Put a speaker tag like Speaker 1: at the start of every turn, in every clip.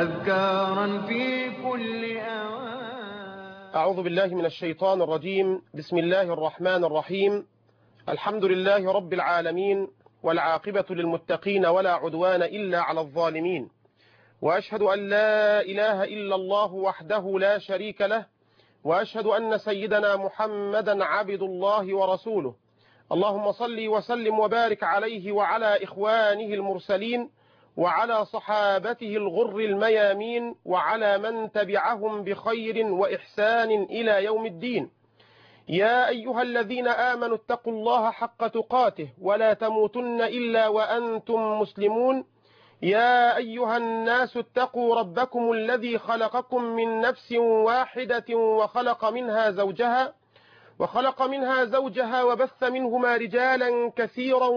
Speaker 1: أذكارا في كل أوان
Speaker 2: أعوذ بالله من الشيطان الرجيم بسم الله الرحمن الرحيم الحمد لله رب العالمين والعاقبة للمتقين ولا عدوان إلا على الظالمين وأشهد أن لا إله إلا الله وحده لا شريك له وأشهد أن سيدنا محمدا عبد الله ورسوله اللهم صل وسلم وبارك عليه وعلى إخوانه المرسلين وعلى صحابته الغر الميامين وعلى من تبعهم بخير وإحسان إلى يوم الدين يا أيها الذين آمنوا اتقوا الله حق تقاته ولا تموتن إلا وأنتم مسلمون يا أيها الناس اتقوا ربكم الذي خلقكم من نفس واحدة وخلق منها زوجها وخلق منها زوجها وبث منهما رجالا كثيرا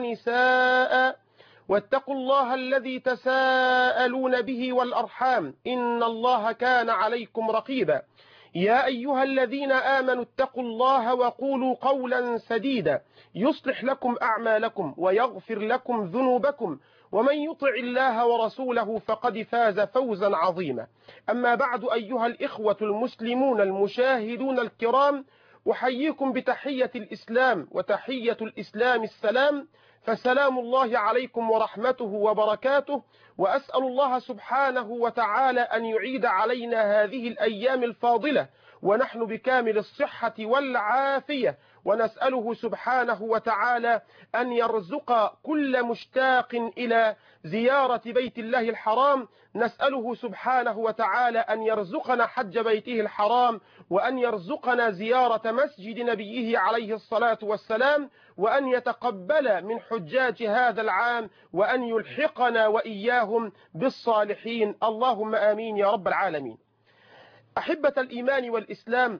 Speaker 2: ونساء واتقوا الله الذي تساءلون به والأرحام إن الله كان عليكم رقيبا يا أيها الذين آمنوا اتقوا الله وقولوا قولا سديدا يصلح لكم أعمالكم ويغفر لكم ذنوبكم ومن يطع الله ورسوله فقد فاز فوزا عظيما أما بعد أيها الإخوة المسلمون المشاهدون الكرام أحييكم بتحية الإسلام وتحية الإسلام السلام فسلام الله عليكم ورحمته وبركاته وأسأل الله سبحانه وتعالى أن يعيد علينا هذه الأيام الفاضلة ونحن بكامل الصحة والعافية ونسأله سبحانه وتعالى أن يرزق كل مشتاق إلى زيارة بيت الله الحرام نسأله سبحانه وتعالى أن يرزقنا حج بيته الحرام وأن يرزقنا زيارة مسجد نبيه عليه الصلاة والسلام وأن يتقبل من حجاج هذا العام وأن يلحقنا وإياهم بالصالحين اللهم آمين يا رب العالمين أحبة الإيمان والإسلام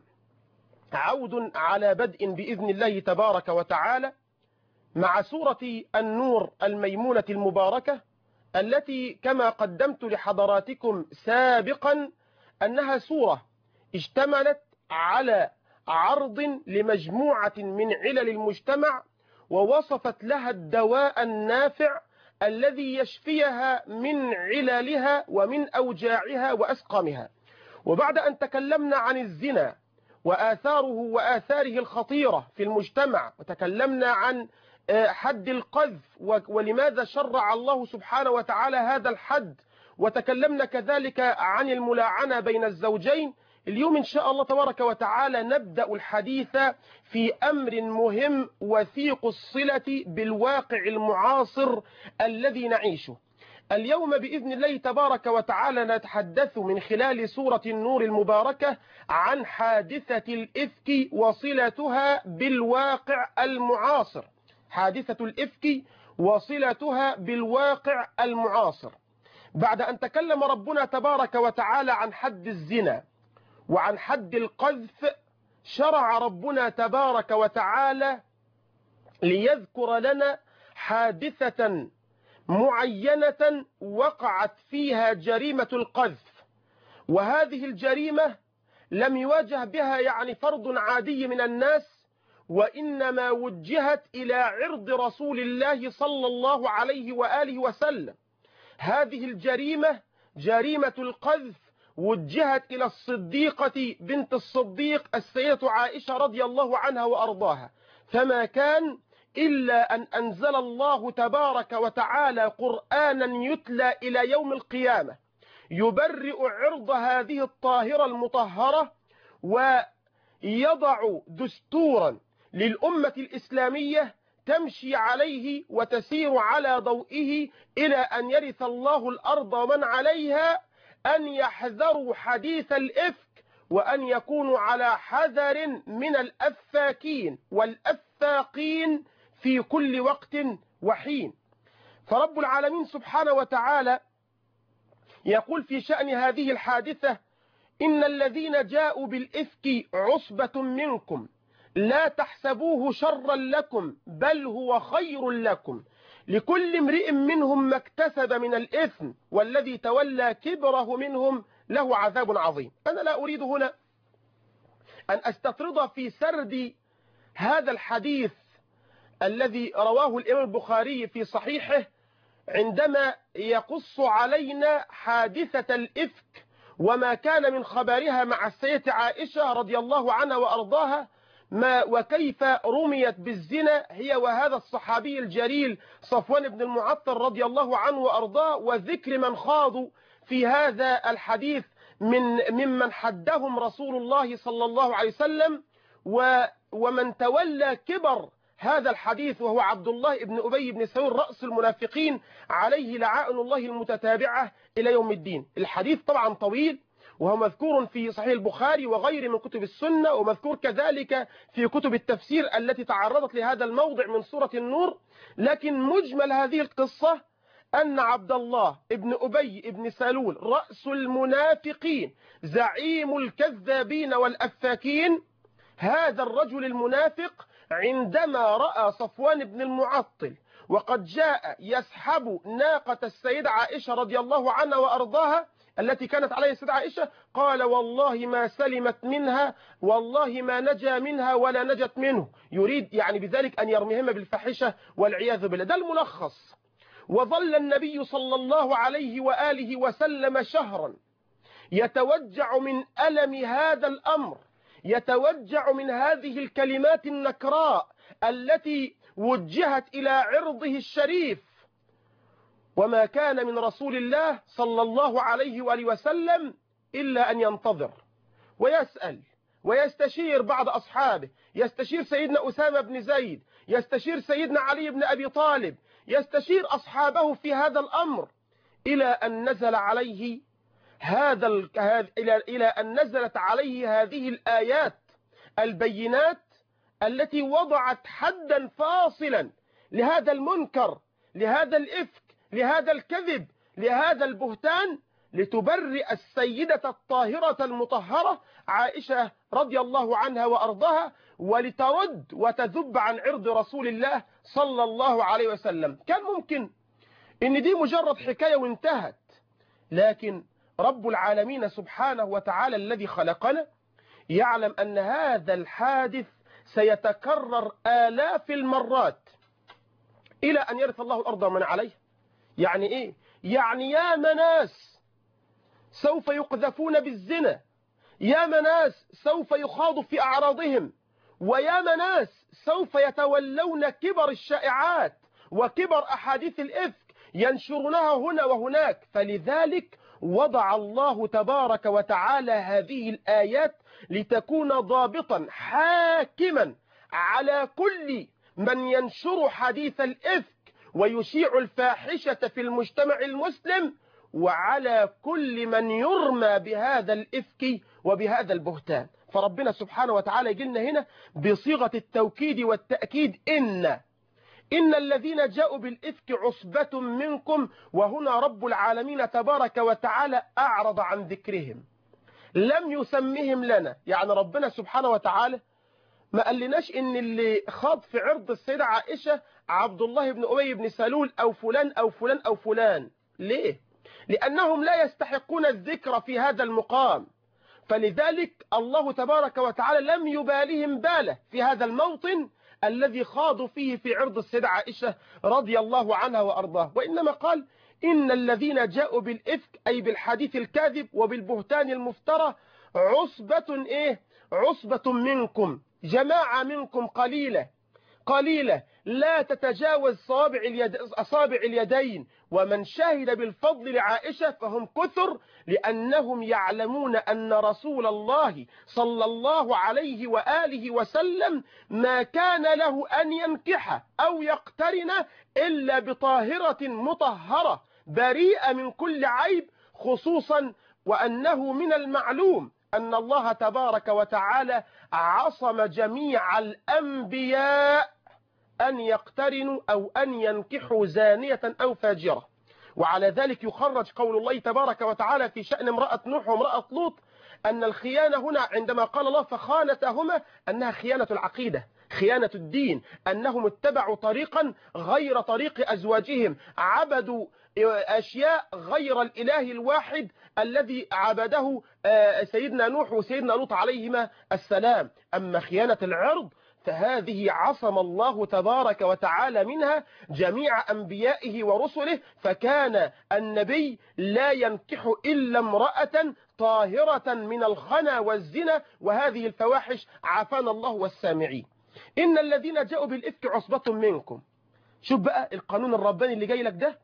Speaker 2: عود على بدء بإذن الله تبارك وتعالى مع سورة النور الميمونة المباركة التي كما قدمت لحضراتكم سابقا أنها سورة اشتملت على عرض لمجموعة من علل المجتمع ووصفت لها الدواء النافع الذي يشفيها من عللها ومن أوجاعها وأسقمها وبعد أن تكلمنا عن الزنا وآثاره وآثاره الخطيرة في المجتمع وتكلمنا عن حد القذف ولماذا شرع الله سبحانه وتعالى هذا الحد وتكلمنا كذلك عن الملاعنة بين الزوجين اليوم إن شاء الله تبارك وتعالى نبدأ الحديث في أمر مهم وثيق الصلة بالواقع المعاصر الذي نعيشه اليوم بإذن الله تبارك وتعالى نتحدث من خلال سورة النور المباركة عن حادثة الإفك وصلتها بالواقع المعاصر حادثة الإفك وصلتها بالواقع المعاصر بعد أن تكلم ربنا تبارك وتعالى عن حد الزنا وعن حد القذف شرع ربنا تبارك وتعالى ليذكر لنا حادثة معينة وقعت فيها جريمة القذف وهذه الجريمة لم يواجه بها يعني فرد عادي من الناس وإنما وجهت إلى عرض رسول الله صلى الله عليه وآله وسلم هذه الجريمة جريمة القذف وجهت إلى الصديقة بنت الصديق السيدة عائشة رضي الله عنها وأرضاها فما كان إلا أن أنزل الله تبارك وتعالى قرآنا يتلى إلى يوم القيامة يبرئ عرض هذه الطاهرة المطهرة ويضع دستورا للأمة الإسلامية تمشي عليه وتسير على ضوئه إلى أن يرث الله الأرض ومن عليها أن يحذروا حديث الإفك وأن يكونوا على حذر من الأفاكين والأفاقين في كل وقت وحين فرب العالمين سبحانه وتعالى يقول في شأن هذه الحادثة إن الذين جاءوا بالإفك عصبة منكم لا تحسبوه شرا لكم بل هو خير لكم لكل امرئ منهم ما اكتسب من الإثم والذي تولى كبره منهم له عذاب عظيم أنا لا أريد هنا أن أستطرد في سرد هذا الحديث الذي رواه الإمام البخاري في صحيحه عندما يقص علينا حادثة الإفك وما كان من خبرها مع السيدة عائشة رضي الله عنها وأرضاها ما وكيف رميت بالزنا هي وهذا الصحابي الجليل صفوان بن المعطل رضي الله عنه وأرضاه وذكر من خاضوا في هذا الحديث من ممن حدهم رسول الله صلى الله عليه وسلم ومن تولى كبر هذا الحديث وهو عبد الله بن أبي بن سلول رأس المنافقين عليه لعائن الله المتتابعة إلى يوم الدين الحديث طبعا طويل وهو مذكور في صحيح البخاري وغيره من كتب السنة ومذكور كذلك في كتب التفسير التي تعرضت لهذا الموضع من سورة النور لكن مجمل هذه القصة أن عبد الله ابن أبي ابن سلول رأس المنافقين زعيم الكذابين والأفاكين هذا الرجل المنافق عندما رأى صفوان بن المعطل وقد جاء يسحب ناقة السيدة عائشة رضي الله عنها وأرضاها التي كانت عليها السيدة عائشة قال والله ما سلمت منها والله ما نجا منها ولا نجت منه يريد يعني بذلك أن يرميهما بالفحشة والعياذ بالله ده الملخص وظل النبي صلى الله عليه وآله وسلم شهرا يتوجع من ألم هذا الأمر يتوجع من هذه الكلمات النكراء التي وجهت إلى عرضه الشريف وما كان من رسول الله صلى الله عليه وآله وسلم إلا أن ينتظر ويسأل ويستشير بعض أصحابه يستشير سيدنا أسامة بن زيد يستشير سيدنا علي بن أبي طالب يستشير أصحابه في هذا الأمر إلى أن نزل عليه هذا ال... إلى إلى أن نزلت عليه هذه الآيات البينات التي وضعت حدا فاصلا لهذا المنكر لهذا الإفك لهذا الكذب لهذا البهتان لتبرئ السيدة الطاهرة المطهرة عائشة رضي الله عنها وأرضها ولترد وتذب عن عرض رسول الله صلى الله عليه وسلم كان ممكن ان دي مجرد حكاية وانتهت لكن رب العالمين سبحانه وتعالى الذي خلقنا يعلم أن هذا الحادث سيتكرر آلاف المرات إلى أن يرث الله الأرض ومن عليه يعني إيه؟ يعني يا مناس سوف يقذفون بالزنا يا مناس سوف يخاض في أعراضهم ويا مناس سوف يتولون كبر الشائعات وكبر أحاديث الإفك ينشرونها هنا وهناك فلذلك وضع الله تبارك وتعالى هذه الآيات لتكون ضابطا حاكما على كل من ينشر حديث الإفك ويشيع الفاحشة في المجتمع المسلم وعلى كل من يرمى بهذا الإفك وبهذا البهتان فربنا سبحانه وتعالى يجلنا هنا بصيغة التوكيد والتأكيد إن إن الذين جاءوا بالإفك عصبة منكم وهنا رب العالمين تبارك وتعالى أعرض عن ذكرهم لم يسمهم لنا يعني ربنا سبحانه وتعالى ما قالناش إن اللي خاض في عرض السيدة عائشة عبد الله بن أبي بن سلول أو فلان أو فلان أو فلان ليه؟ لأنهم لا يستحقون الذكر في هذا المقام فلذلك الله تبارك وتعالى لم يبالهم باله في هذا الموطن الذي خاضوا فيه في عرض السيدة عائشة رضي الله عنها وأرضاه وإنما قال إن الذين جاءوا بالإفك أي بالحديث الكاذب وبالبهتان المفترى عصبة إيه عصبة منكم جماعة منكم قليلة قليلة لا تتجاوز صابع اليد... أصابع اليدين ومن شهد بالفضل لعائشة فهم كثر لأنهم يعلمون أن رسول الله صلى الله عليه وآله وسلم ما كان له أن ينكح أو يقترن إلا بطاهرة مطهرة بريئة من كل عيب خصوصا وأنه من المعلوم أن الله تبارك وتعالى عصم جميع الأنبياء أن يقترنوا أو أن ينكحوا زانية أو فاجرة وعلى ذلك يخرج قول الله تبارك وتعالى في شأن امرأة نوح وامرأة لوط أن الخيانة هنا عندما قال الله فخانتهما أنها خيانة العقيدة خيانة الدين أنهم اتبعوا طريقا غير طريق أزواجهم عبدوا أشياء غير الإله الواحد الذي عبده سيدنا نوح وسيدنا لوط عليهما السلام أما خيانة العرض فهذه عصم الله تبارك وتعالى منها جميع أنبيائه ورسله فكان النبي لا ينكح إلا امرأة طاهرة من الخنا والزنا وهذه الفواحش عافانا الله والسامعين إن الذين جاءوا بالإفك عصبة منكم شوف بقى القانون الرباني اللي جاي لك ده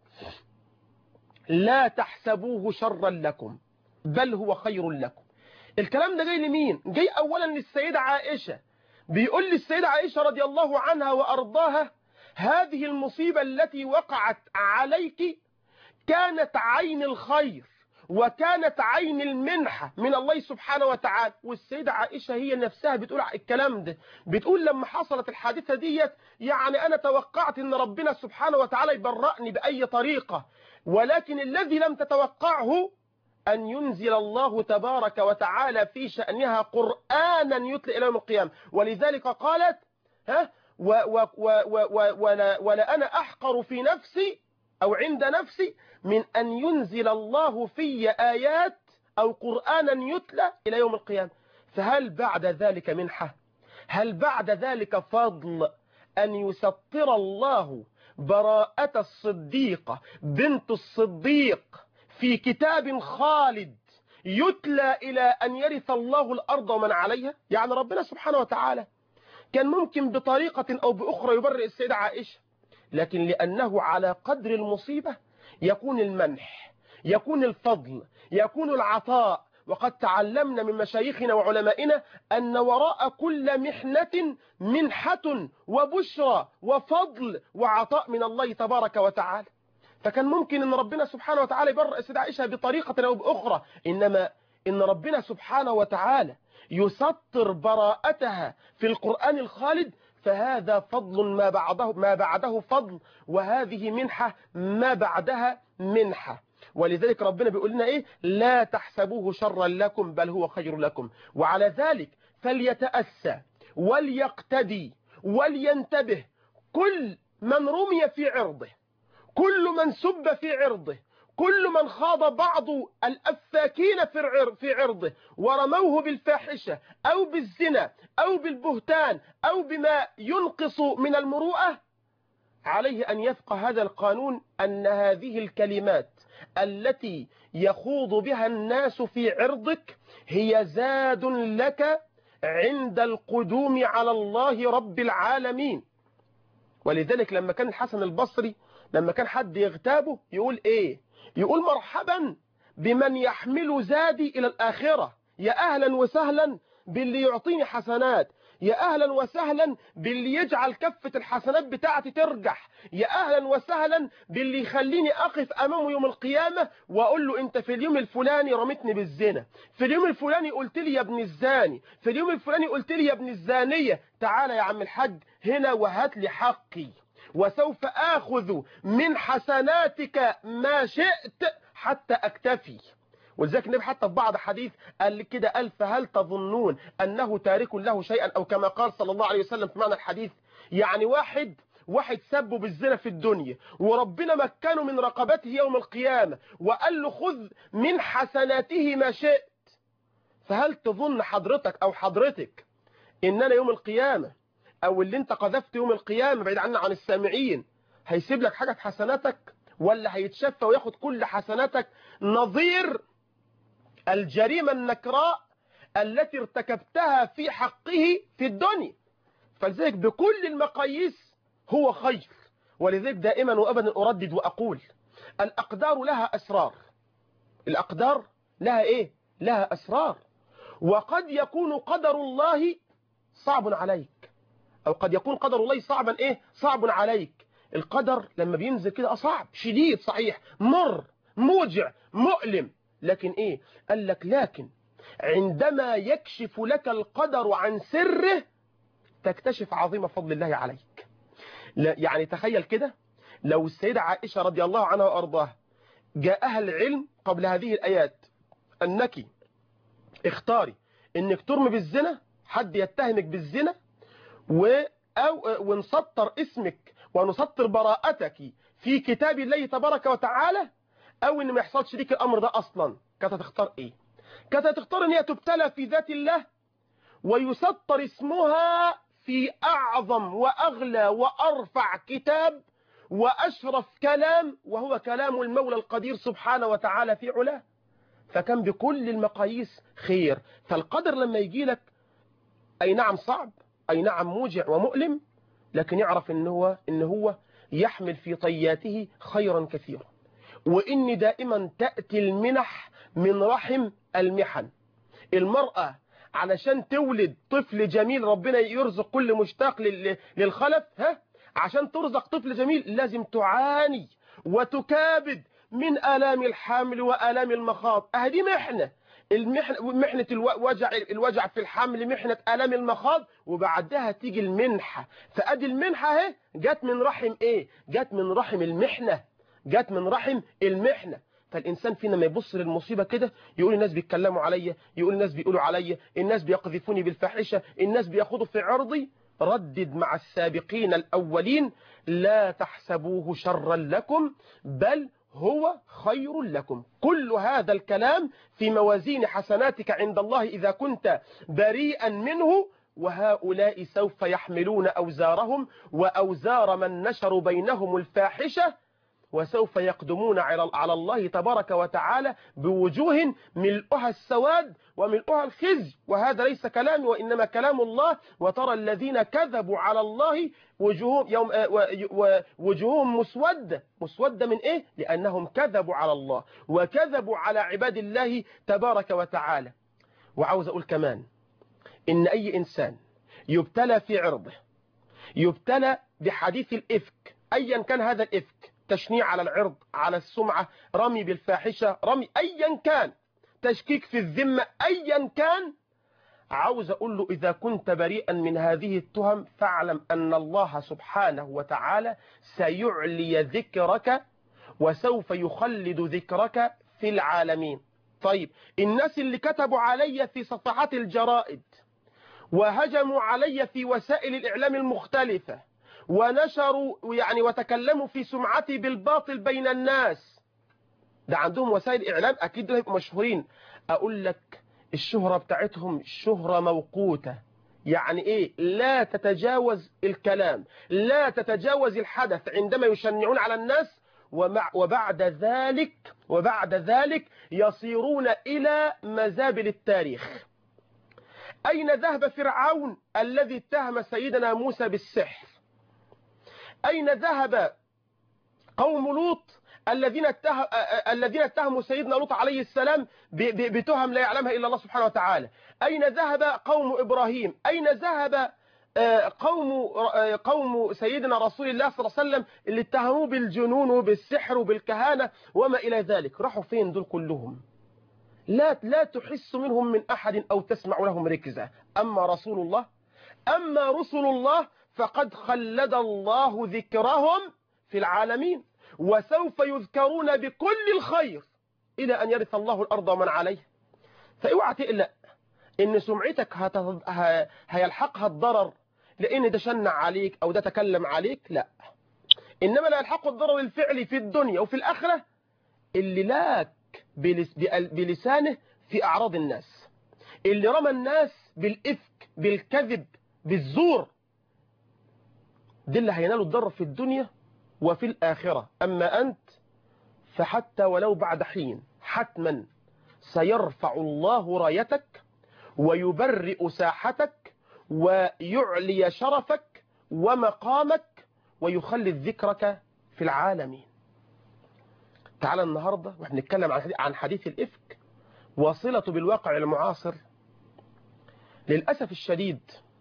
Speaker 2: لا تحسبوه شرا لكم بل هو خير لكم الكلام ده جاي لمين جاي أولا للسيدة عائشة بيقول للسيدة عائشة رضي الله عنها وأرضاها هذه المصيبة التي وقعت عليك كانت عين الخير وكانت عين المنحة من الله سبحانه وتعالى والسيدة عائشة هي نفسها بتقول الكلام ده بتقول لما حصلت الحادثة ديت يعني أنا توقعت أن ربنا سبحانه وتعالى يبرأني بأي طريقة ولكن الذي لم تتوقعه أن ينزل الله تبارك وتعالى في شأنها قرآنا يتلى إلى يوم القيامة ولذلك قالت ها و و و و ولا, ولا أنا أحقر في نفسي أو عند نفسي من أن ينزل الله في آيات أو قرآنا يتلى إلى يوم القيامة فهل بعد ذلك منحة هل بعد ذلك فضل أن يسطر الله براءة الصديقة بنت الصديق في كتاب خالد يتلى إلى أن يرث الله الأرض ومن عليها يعني ربنا سبحانه وتعالى كان ممكن بطريقة أو بأخرى يبرئ السيدة عائشة لكن لأنه على قدر المصيبة يكون المنح يكون الفضل يكون العطاء وقد تعلمنا من مشايخنا وعلمائنا أن وراء كل محنة منحة وبشرى وفضل وعطاء من الله تبارك وتعالى فكان ممكن أن ربنا سبحانه وتعالى يبرئ السيدة عائشة بطريقة أو بأخرى إنما إن ربنا سبحانه وتعالى يسطر براءتها في القرآن الخالد فهذا فضل ما بعده ما بعده فضل وهذه منحة ما بعدها منحة ولذلك ربنا بيقول لنا ايه لا تحسبوه شرا لكم بل هو خير لكم وعلى ذلك فليتأسى وليقتدي ولينتبه كل من رمي في عرضه كل من سب في عرضه كل من خاض بعض الأفاكين في عرضه ورموه بالفاحشة أو بالزنا أو بالبهتان أو بما ينقص من المروءة عليه أن يفقه هذا القانون أن هذه الكلمات التي يخوض بها الناس في عرضك هي زاد لك عند القدوم على الله رب العالمين ولذلك لما كان الحسن البصري لما كان حد يغتابه يقول ايه يقول مرحبا بمن يحمل زادي إلى الآخرة يا أهلا وسهلا باللي يعطيني حسنات يا أهلا وسهلا باللي يجعل كفة الحسنات بتاعتي ترجح يا أهلا وسهلا باللي يخليني أقف أمامه يوم القيامة وأقول له أنت في اليوم الفلاني رمتني بالزنا في اليوم الفلاني قلت لي يا ابن الزاني في اليوم الفلاني قلت لي يا ابن الزانية تعالى يا عم الحاج هنا وهات لي حقي وسوف آخذ من حسناتك ما شئت حتى أكتفي ولذلك النبي حتى في بعض حديث قال كده قال فهل تظنون أنه تارك له شيئا أو كما قال صلى الله عليه وسلم في معنى الحديث يعني واحد واحد سبه بالزنا في الدنيا وربنا مكنه من رقبته يوم القيامة وقال له خذ من حسناته ما شئت فهل تظن حضرتك أو حضرتك إن أنا يوم القيامة او اللي انت قذفت يوم القيامة بعيد عنا عن السامعين هيسيب لك حاجة في حسناتك ولا هيتشفى وياخد كل حسناتك نظير الجريمة النكراء التي ارتكبتها في حقه في الدنيا فلذلك بكل المقاييس هو خير ولذلك دائما وابدا اردد واقول الاقدار لها اسرار الاقدار لها ايه لها اسرار وقد يكون قدر الله صعب عليك او قد يكون قدر الله صعبا ايه صعب عليك القدر لما بينزل كده صعب شديد صحيح مر موجع مؤلم لكن ايه قال لك لكن عندما يكشف لك القدر عن سره تكتشف عظيم فضل الله عليك لا يعني تخيل كده لو السيدة عائشة رضي الله عنها وأرضاها جاء أهل العلم قبل هذه الآيات أنك اختاري أنك ترمي بالزنا حد يتهمك بالزنا و أو ونسطر اسمك ونسطر براءتك في كتاب الله تبارك وتعالى أو أن ما يحصلش ليك الأمر ده أصلا كانت هتختار إيه كانت هتختار أن هي تبتلى في ذات الله ويسطر اسمها في في أعظم وأغلى وأرفع كتاب وأشرف كلام وهو كلام المولى القدير سبحانه وتعالى في علاه فكان بكل المقاييس خير فالقدر لما يجي لك أي نعم صعب أي نعم موجع ومؤلم لكن يعرف إن هو, إن هو يحمل في طياته خيرا كثيرا وإن دائما تأتي المنح من رحم المحن المرأة علشان تولد طفل جميل ربنا يرزق كل مشتاق للخلف ها عشان ترزق طفل جميل لازم تعاني وتكابد من آلام الحمل وآلام المخاض أهدي محنة المحنة محنة الوجع الوجع في الحمل محنة آلام المخاض وبعدها تيجي المنحة فأدي المنحة اهي جت من رحم ايه جت من رحم المحنة جت من رحم المحنة فالإنسان فينا ما يبص للمصيبة كده يقول الناس بيتكلموا عليا يقول الناس بيقولوا عليا الناس بيقذفوني بالفاحشة الناس بياخدوا في عرضي ردد مع السابقين الأولين لا تحسبوه شرا لكم بل هو خير لكم كل هذا الكلام في موازين حسناتك عند الله إذا كنت بريئا منه وهؤلاء سوف يحملون أوزارهم وأوزار من نشروا بينهم الفاحشة وسوف يقدمون على الله تبارك وتعالى بوجوه ملؤها السواد وملؤها الخزي وهذا ليس كلامي وإنما كلام الله وترى الذين كذبوا على الله وجوههم, يوم وجوههم مسودة مسودة من إيه؟ لأنهم كذبوا على الله وكذبوا على عباد الله تبارك وتعالى وعاوز أقول كمان إن أي إنسان يبتلى في عرضه يبتلى بحديث الإفك أيا كان هذا الإفك تشنيع على العرض على السمعة رمي بالفاحشة رمي أيا كان تشكيك في الذمة أيا كان عاوز أقول له إذا كنت بريئا من هذه التهم فاعلم أن الله سبحانه وتعالى سيعلي ذكرك وسوف يخلد ذكرك في العالمين طيب الناس اللي كتبوا علي في صفحات الجرائد وهجموا علي في وسائل الإعلام المختلفة ونشروا يعني وتكلموا في سمعتي بالباطل بين الناس ده عندهم وسائل إعلام أكيد دول هيبقوا مشهورين أقول لك الشهرة بتاعتهم شهرة موقوتة يعني إيه لا تتجاوز الكلام لا تتجاوز الحدث عندما يشنعون على الناس ومع وبعد ذلك وبعد ذلك يصيرون إلى مزابل التاريخ أين ذهب فرعون الذي اتهم سيدنا موسى بالسحر أين ذهب قوم لوط الذين اتهم الذين اتهموا سيدنا لوط عليه السلام بتهم لا يعلمها إلا الله سبحانه وتعالى أين ذهب قوم إبراهيم أين ذهب قوم قوم سيدنا رسول الله صلى الله عليه وسلم اللي اتهموه بالجنون وبالسحر وبالكهانة وما إلى ذلك راحوا فين دول كلهم لا لا تحس منهم من أحد أو تسمع لهم ركزة أما رسول الله أما رسل الله فقد خلد الله ذكرهم في العالمين وسوف يذكرون بكل الخير إلى أن يرث الله الأرض ومن عليها فاوعى تقلق إن سمعتك هتض... ه... هيلحقها الضرر لأن ده شنع عليك أو ده تكلم عليك لا إنما لا يلحقه الضرر الفعلي في الدنيا وفي الآخرة اللي لاك بلس... بلسانه في أعراض الناس اللي رمى الناس بالإفك بالكذب بالزور دي اللي هينالوا الضرر في الدنيا وفي الآخرة أما أنت فحتى ولو بعد حين حتما سيرفع الله رايتك ويبرئ ساحتك ويعلي شرفك ومقامك ويخلد ذكرك في العالمين تعال النهاردة واحنا نتكلم عن حديث الإفك وصلته بالواقع المعاصر للأسف الشديد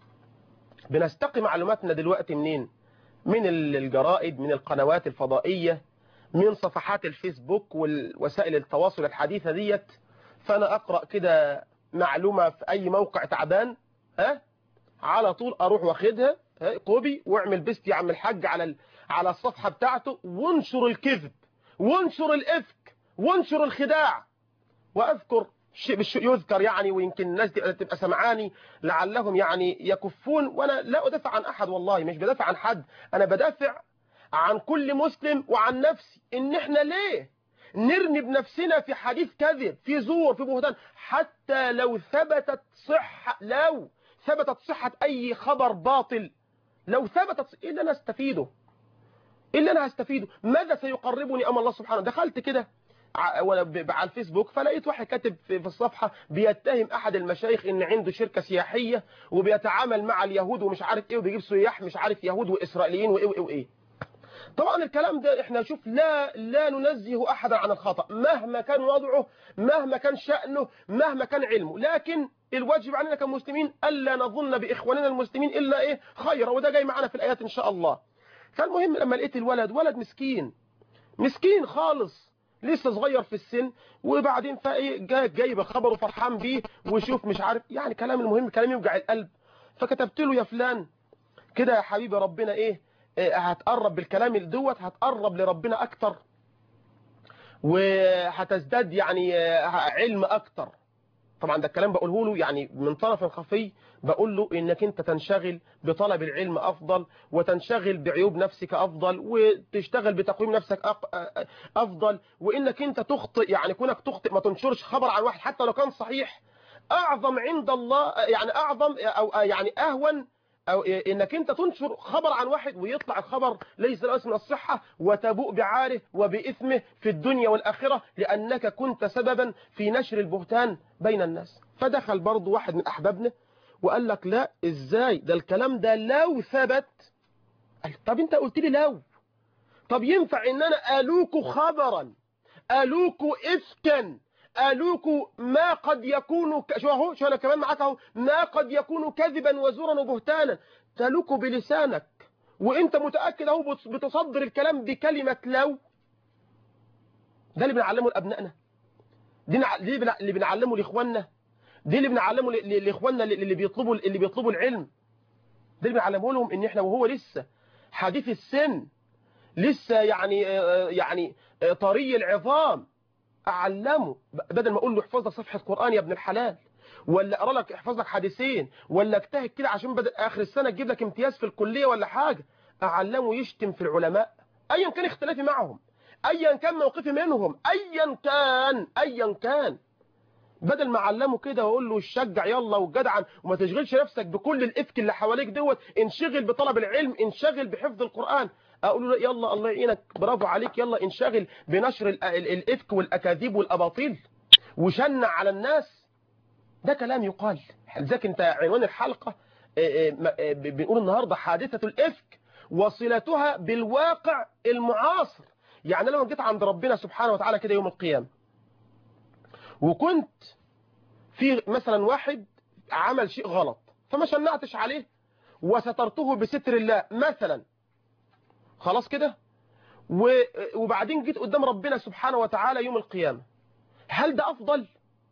Speaker 2: بنستقي معلوماتنا دلوقتي منين من الجرائد من القنوات الفضائية من صفحات الفيسبوك والوسائل التواصل الحديثة ديت فأنا أقرأ كده معلومة في أي موقع تعبان ها على طول أروح واخدها كوبي واعمل بيست يا عم الحاج على على الصفحة بتاعته وانشر الكذب وانشر الإفك وانشر الخداع وأذكر شيء يذكر يعني ويمكن الناس تبقى سمعاني لعلهم يعني يكفون وانا لا ادافع عن احد والله مش بدافع عن حد انا بدافع عن كل مسلم وعن نفسي ان احنا ليه نرمي بنفسنا في حديث كذب في زور في بهتان حتى لو ثبتت صحة لو ثبتت صحة أي خبر باطل لو ثبتت إيه اللي أنا أستفيده إيه اللي أنا هستفيده ماذا سيقربني أمام الله سبحانه دخلت كده ع- ولا ب- على الفيسبوك فلقيت واحد كاتب في في الصفحة بيتهم أحد المشايخ إن عنده شركة سياحية وبيتعامل مع اليهود ومش عارف إيه وبيجيب سياح مش عارف يهود وإسرائيليين وإيه وإيه وإيه طبعا الكلام ده احنا شوف لا لا ننزه احدا عن الخطأ مهما كان وضعه مهما كان شأنه مهما كان علمه لكن الواجب علينا كمسلمين الا نظن باخواننا المسلمين الا ايه خيرا وده جاي معانا في الايات ان شاء الله فالمهم لما لقيت الولد ولد مسكين مسكين خالص لسه صغير في السن وبعدين فايه جا- جايب خبره فرحان بيه وشوف مش عارف يعني كلام المهم كلام يوجع القلب فكتبت له يا فلان كده يا حبيبي ربنا ايه إيه، هتقرب بالكلام دوت هتقرب لربنا اكتر وهتزداد يعني آه، علم اكتر طبعا ده الكلام بقوله له يعني من طرف خفي بقول له انك انت تنشغل بطلب العلم افضل وتنشغل بعيوب نفسك افضل وتشتغل بتقويم نفسك أق- آه، افضل وانك انت تخطئ يعني كونك تخطئ ما تنشرش خبر عن واحد حتى لو كان صحيح اعظم عند الله يعني اعظم او يعني اهون أو إنك أنت تنشر خبر عن واحد ويطلع الخبر ليس له اسم الصحة وتبوء بعاره وبإثمه في الدنيا والآخرة لأنك كنت سببا في نشر البهتان بين الناس فدخل برضو واحد من أحبابنا وقال لك لا إزاي ده الكلام ده لو ثبت قال طب أنت قلت لي لو طب ينفع إن أنا ألوك خبرا ألوك إفكا ألوك ما قد يكون ك... شو اهو شو انا كمان معاك اهو ما قد يكون كذبا وزورا وبهتانا تلوك بلسانك وانت متأكد اهو بتص- بتصدر الكلام بكلمة لو ده اللي بنعلمه لأبنائنا دي نع- دي بنع- اللي بنعلمه لإخواننا دي اللي بنعلمه ل- ل- لإخواننا اللي اللي بيطلبوا اللي بيطلبوا العلم ده اللي بنعلمه لهم ان احنا وهو لسه حديث السن لسه يعني آه، يعني آه، طري العظام اعلمه ب- بدل ما اقول له احفظ لك صفحه قران يا ابن الحلال ولا اقرا لك احفظ لك حديثين ولا اجتهد كده عشان بدل اخر السنه تجيب لك امتياز في الكليه ولا حاجه اعلمه يشتم في العلماء ايا كان اختلافي معهم ايا كان موقفي منهم ايا كان ايا كان بدل ما اعلمه كده واقول له شجع يلا وجدعا وما تشغلش نفسك بكل الافك اللي حواليك دوت انشغل بطلب العلم انشغل بحفظ القران اقول له يلا الله يعينك برافو عليك يلا انشغل بنشر ال- ال- الافك والاكاذيب والاباطيل وشنع على الناس ده كلام يقال لذلك انت عنوان الحلقه آه، آه، ما- آه، ب- بنقول النهارده حادثه الافك وصلتها بالواقع المعاصر يعني لو جيت عند ربنا سبحانه وتعالى كده يوم القيامه وكنت في مثلا واحد عمل شيء غلط فما شنعتش عليه وسترته بستر الله مثلا خلاص كده و- وبعدين جيت قدام ربنا سبحانه وتعالى يوم القيامة هل ده أفضل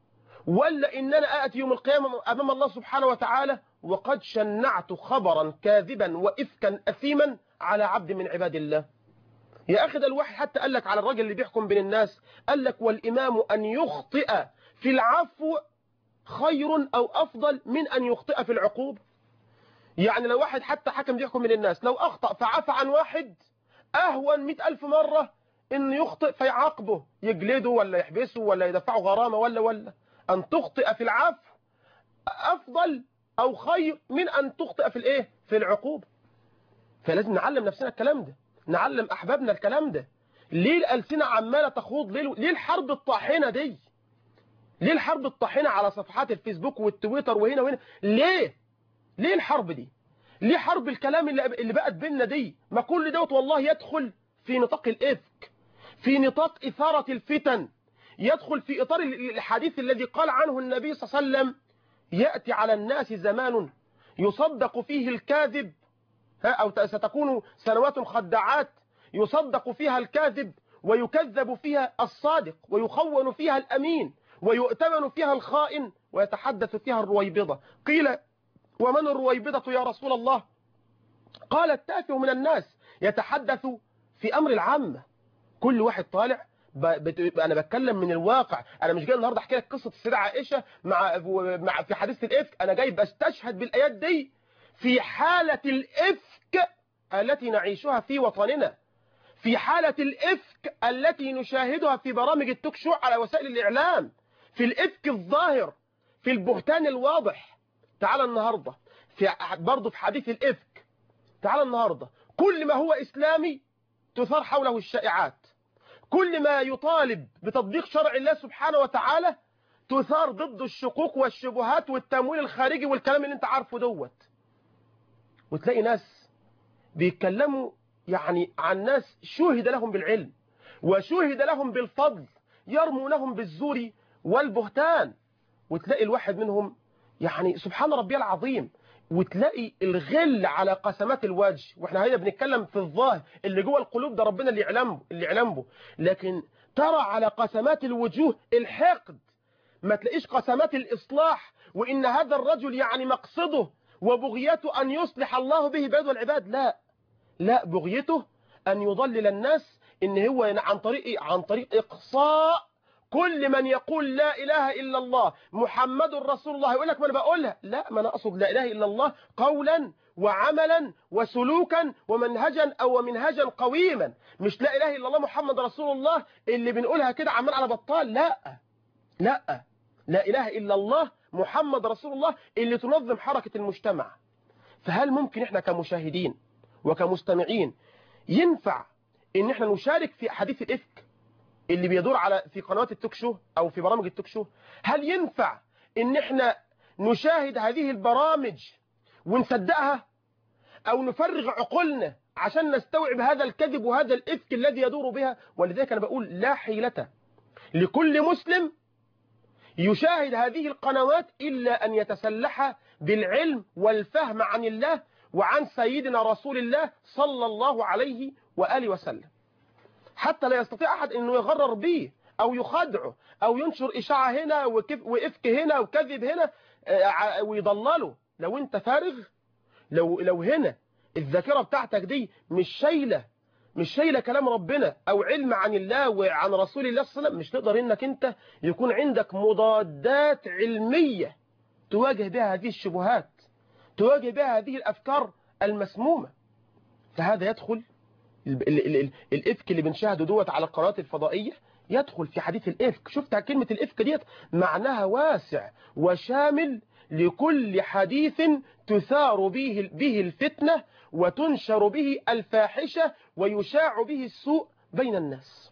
Speaker 2: ولا إن أنا آتي يوم القيامة أمام الله سبحانه وتعالى وقد شنعت خبرا كاذبا وإفكا أثيما على عبد من عباد الله يا أخي ده الواحد حتى قال لك على الراجل اللي بيحكم بين الناس قال لك والإمام أن يخطئ في العفو خير أو أفضل من أن يخطئ في العقوبة يعني لو واحد حتى حكم بيحكم من الناس لو أخطأ فعفى عن واحد أهون مئة ألف مرة إن يخطئ فيعاقبه يجلده ولا يحبسه ولا يدفعه غرامة ولا ولا أن تخطئ في العفو أفضل أو خير من أن تخطئ في الإيه في العقوبة فلازم نعلم نفسنا الكلام ده نعلم أحبابنا الكلام ده ليه الألسنة عمالة تخوض ليه, ليه الحرب الطاحنة دي ليه الحرب الطاحنة على صفحات الفيسبوك والتويتر وهنا وهنا ليه ليه الحرب دي ليه حرب الكلام اللي اللي بقت بيننا دي ما كل دوت والله يدخل في نطاق الإفك في نطاق إثارة الفتن يدخل في إطار الحديث الذي قال عنه النبي صلى الله عليه وسلم يأتي على الناس زمان يصدق فيه الكاذب ها أو ستكون سنوات خداعات يصدق فيها الكاذب ويكذب فيها الصادق ويخون فيها الأمين ويؤتمن فيها الخائن ويتحدث فيها الرويبضة قيل ومن الرويبضة يا رسول الله قال التافه من الناس يتحدث في أمر العامة كل واحد طالع ب... بت... انا بتكلم من الواقع انا مش جاي النهارده احكي لك قصه السيده عائشه مع مع في حديث الافك انا جاي بستشهد بالايات دي في حاله الافك التي نعيشها في وطننا في حاله الافك التي نشاهدها في برامج التوك شو على وسائل الاعلام في الافك الظاهر في البهتان الواضح تعال النهاردة في برضه في حديث الإفك تعال النهاردة كل ما هو إسلامي تثار حوله الشائعات كل ما يطالب بتطبيق شرع الله سبحانه وتعالى تثار ضد الشكوك والشبهات والتمويل الخارجي والكلام اللي انت عارفه دوت وتلاقي ناس بيتكلموا يعني عن ناس شهد لهم بالعلم وشهد لهم بالفضل يرمونهم بالزور والبهتان وتلاقي الواحد منهم يعني سبحان ربي العظيم وتلاقي الغل على قسمات الوجه واحنا هنا بنتكلم في الظاهر اللي جوه القلوب ده ربنا اللي يعلمه اللي يعلمه لكن ترى على قسمات الوجوه الحقد ما تلاقيش قسمات الإصلاح وإن هذا الرجل يعني مقصده وبغيته أن يصلح الله به بعيد والعباد لا لا بغيته أن يضلل الناس إن هو عن طريق عن طريق إقصاء كل من يقول لا إله إلا الله محمد رسول الله يقول لك ما أنا بقولها لا ما أنا أقصد لا إله إلا الله قولا وعملا وسلوكا ومنهجا أو منهجا قويما مش لا إله إلا الله محمد رسول الله اللي بنقولها كده عمال على بطال لا لا لا إله إلا الله محمد رسول الله اللي تنظم حركة المجتمع فهل ممكن إحنا كمشاهدين وكمستمعين ينفع إن إحنا نشارك في حديث الإفك اللي بيدور على في قنوات التوك شو أو في برامج التوك شو هل ينفع إن إحنا نشاهد هذه البرامج ونصدقها أو نفرغ عقولنا عشان نستوعب هذا الكذب وهذا الإفك الذي يدور بها ولذلك أنا بقول لا حيلة لكل مسلم يشاهد هذه القنوات إلا أن يتسلح بالعلم والفهم عن الله وعن سيدنا رسول الله صلى الله عليه وآله وسلم حتى لا يستطيع أحد أنه يغرر به أو يخدعه أو ينشر إشاعة هنا وإفك هنا وكذب هنا ويضلله لو أنت فارغ لو, لو هنا الذاكرة بتاعتك دي مش شايلة مش شايلة كلام ربنا أو علم عن الله وعن رسول الله صلى الله عليه وسلم مش تقدر إنك أنت يكون عندك مضادات علمية تواجه بها هذه الشبهات تواجه بها هذه الأفكار المسمومة فهذا يدخل الإفك اللي بنشاهده دوت على القنوات الفضائية يدخل في حديث الإفك شفت كلمة الإفك ديت معناها واسع وشامل لكل حديث تثار به به الفتنة وتنشر به الفاحشة ويشاع به السوء بين الناس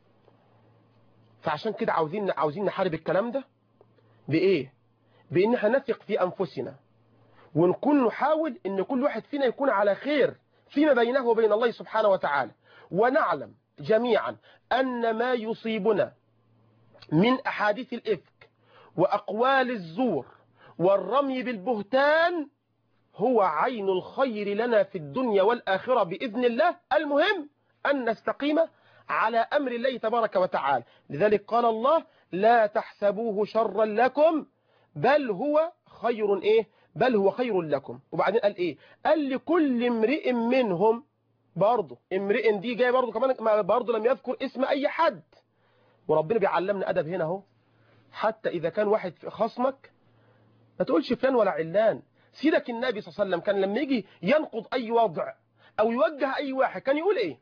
Speaker 2: فعشان كده عاوزين عاوزين نحارب الكلام ده بإيه بإن احنا نثق في أنفسنا ونكون نحاول إن كل واحد فينا يكون على خير فيما بينه وبين الله سبحانه وتعالى ونعلم جميعا أن ما يصيبنا من أحاديث الإفك وأقوال الزور والرمي بالبهتان هو عين الخير لنا في الدنيا والآخرة بإذن الله المهم أن نستقيم على أمر الله تبارك وتعالى لذلك قال الله لا تحسبوه شرا لكم بل هو خير إيه بل هو خير لكم وبعدين قال إيه قال لكل امرئ منهم برضه امرئ دي جاي برضه كمان برضه لم يذكر اسم أي حد وربنا بيعلمنا أدب هنا اهو حتى إذا كان واحد في خصمك ما تقولش فلان ولا علان سيدك النبي صلى الله عليه وسلم كان لما يجي ينقض أي وضع أو يوجه أي واحد كان يقول إيه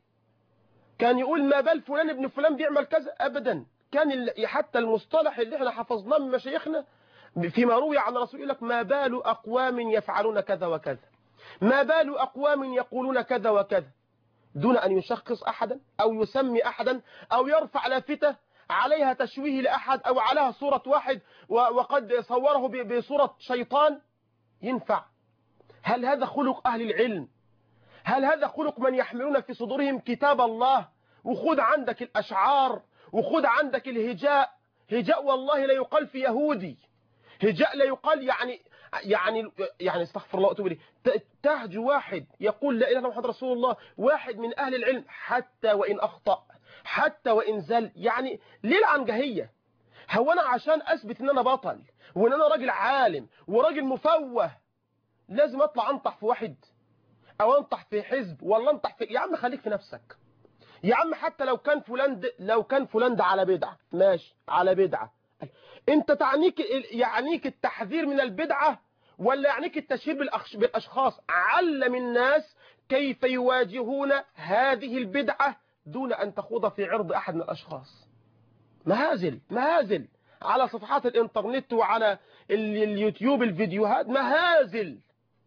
Speaker 2: كان يقول ما بال فلان ابن فلان بيعمل كذا أبدا كان حتى المصطلح اللي احنا حفظناه من مشايخنا فيما روي عن رسول الله ما بال أقوام يفعلون كذا وكذا ما بال أقوام يقولون كذا وكذا دون أن يشخص أحدا أو يسمي أحدا أو يرفع لافتة عليها تشويه لأحد أو عليها صورة واحد وقد صوره بصورة شيطان ينفع هل هذا خلق أهل العلم هل هذا خلق من يحملون في صدورهم كتاب الله وخذ عندك الأشعار وخذ عندك الهجاء هجاء والله لا يقال في يهودي هجاء لا يقال يعني يعني يعني استغفر الله واتوب اليه تهج واحد يقول لا اله الا محمد رسول الله واحد من اهل العلم حتى وان اخطا حتى وان زل يعني ليه العنجهيه هو انا عشان اثبت ان انا بطل وان انا راجل عالم وراجل مفوه لازم اطلع انطح في واحد او انطح في حزب ولا انطح في يا عم خليك في نفسك يا عم حتى لو كان فلان د... لو كان فلان ده على بدعه ماشي على بدعه انت تعنيك يعنيك التحذير من البدعه ولا يعنيك التشهير بالأخش... بالاشخاص علم الناس كيف يواجهون هذه البدعه دون ان تخوض في عرض احد من الاشخاص مهازل مهازل على صفحات الانترنت وعلى ال- اليوتيوب الفيديوهات مهازل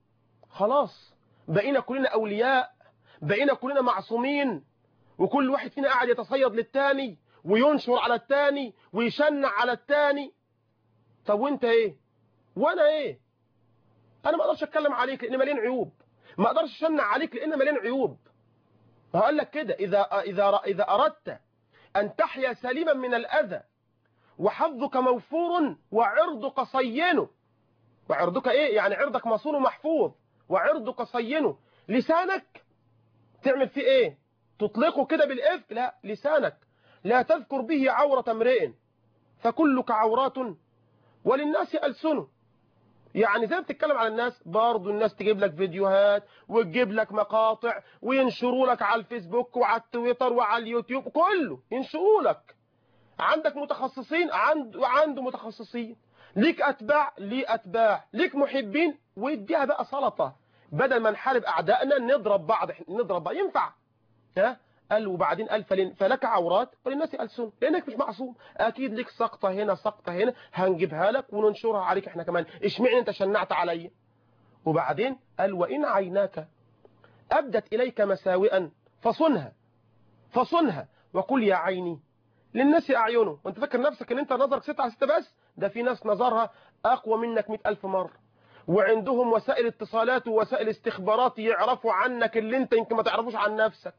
Speaker 2: خلاص بقينا كلنا أولياء بقينا كلنا معصومين وكل واحد فينا قاعد يتصيد للتاني وينشر على التاني ويشنع على التاني طب وانت ايه وانا ايه انا ما اقدرش اتكلم عليك لان مليان عيوب ما اقدرش اشنع عليك لان مليان عيوب هقول لك كده اذا اذا اذا اردت ان تحيا سليما من الاذى وحظك موفور وعرضك صين وعرضك ايه يعني عرضك مصون ومحفوظ وعرضك صين لسانك تعمل فيه ايه تطلقه كده بالإفك لا لسانك لا تذكر به عورة امرئ فكلك عورات وللناس ألسنه يعني زي ما بتتكلم على الناس برضو الناس تجيب لك فيديوهات وتجيب لك مقاطع وينشروا لك على الفيسبوك وعلى التويتر وعلى اليوتيوب كله ينشروا لك عندك متخصصين عند عنده متخصصين ليك أتباع ليه أتباع ليك محبين ويديها بقى سلطة بدل ما نحارب أعدائنا نضرب بعض نضرب بعض ينفع ها قال وبعدين قال فلن فلك عورات وللناس ألسن لأنك مش معصوم أكيد ليك سقطة هنا سقطة هنا هنجيبها لك وننشرها عليك احنا كمان اشمعنى انت شنعت علي وبعدين قال وإن عيناك أبدت إليك مساوئا فصنها فصنها وقل يا عيني للناس أعينه وانت فاكر نفسك ان انت نظرك ستة على ستة بس ده في ناس نظرها أقوى منك مئة ألف مرة وعندهم وسائل اتصالات ووسائل استخبارات يعرفوا عنك اللي انت يمكن ما تعرفوش عن نفسك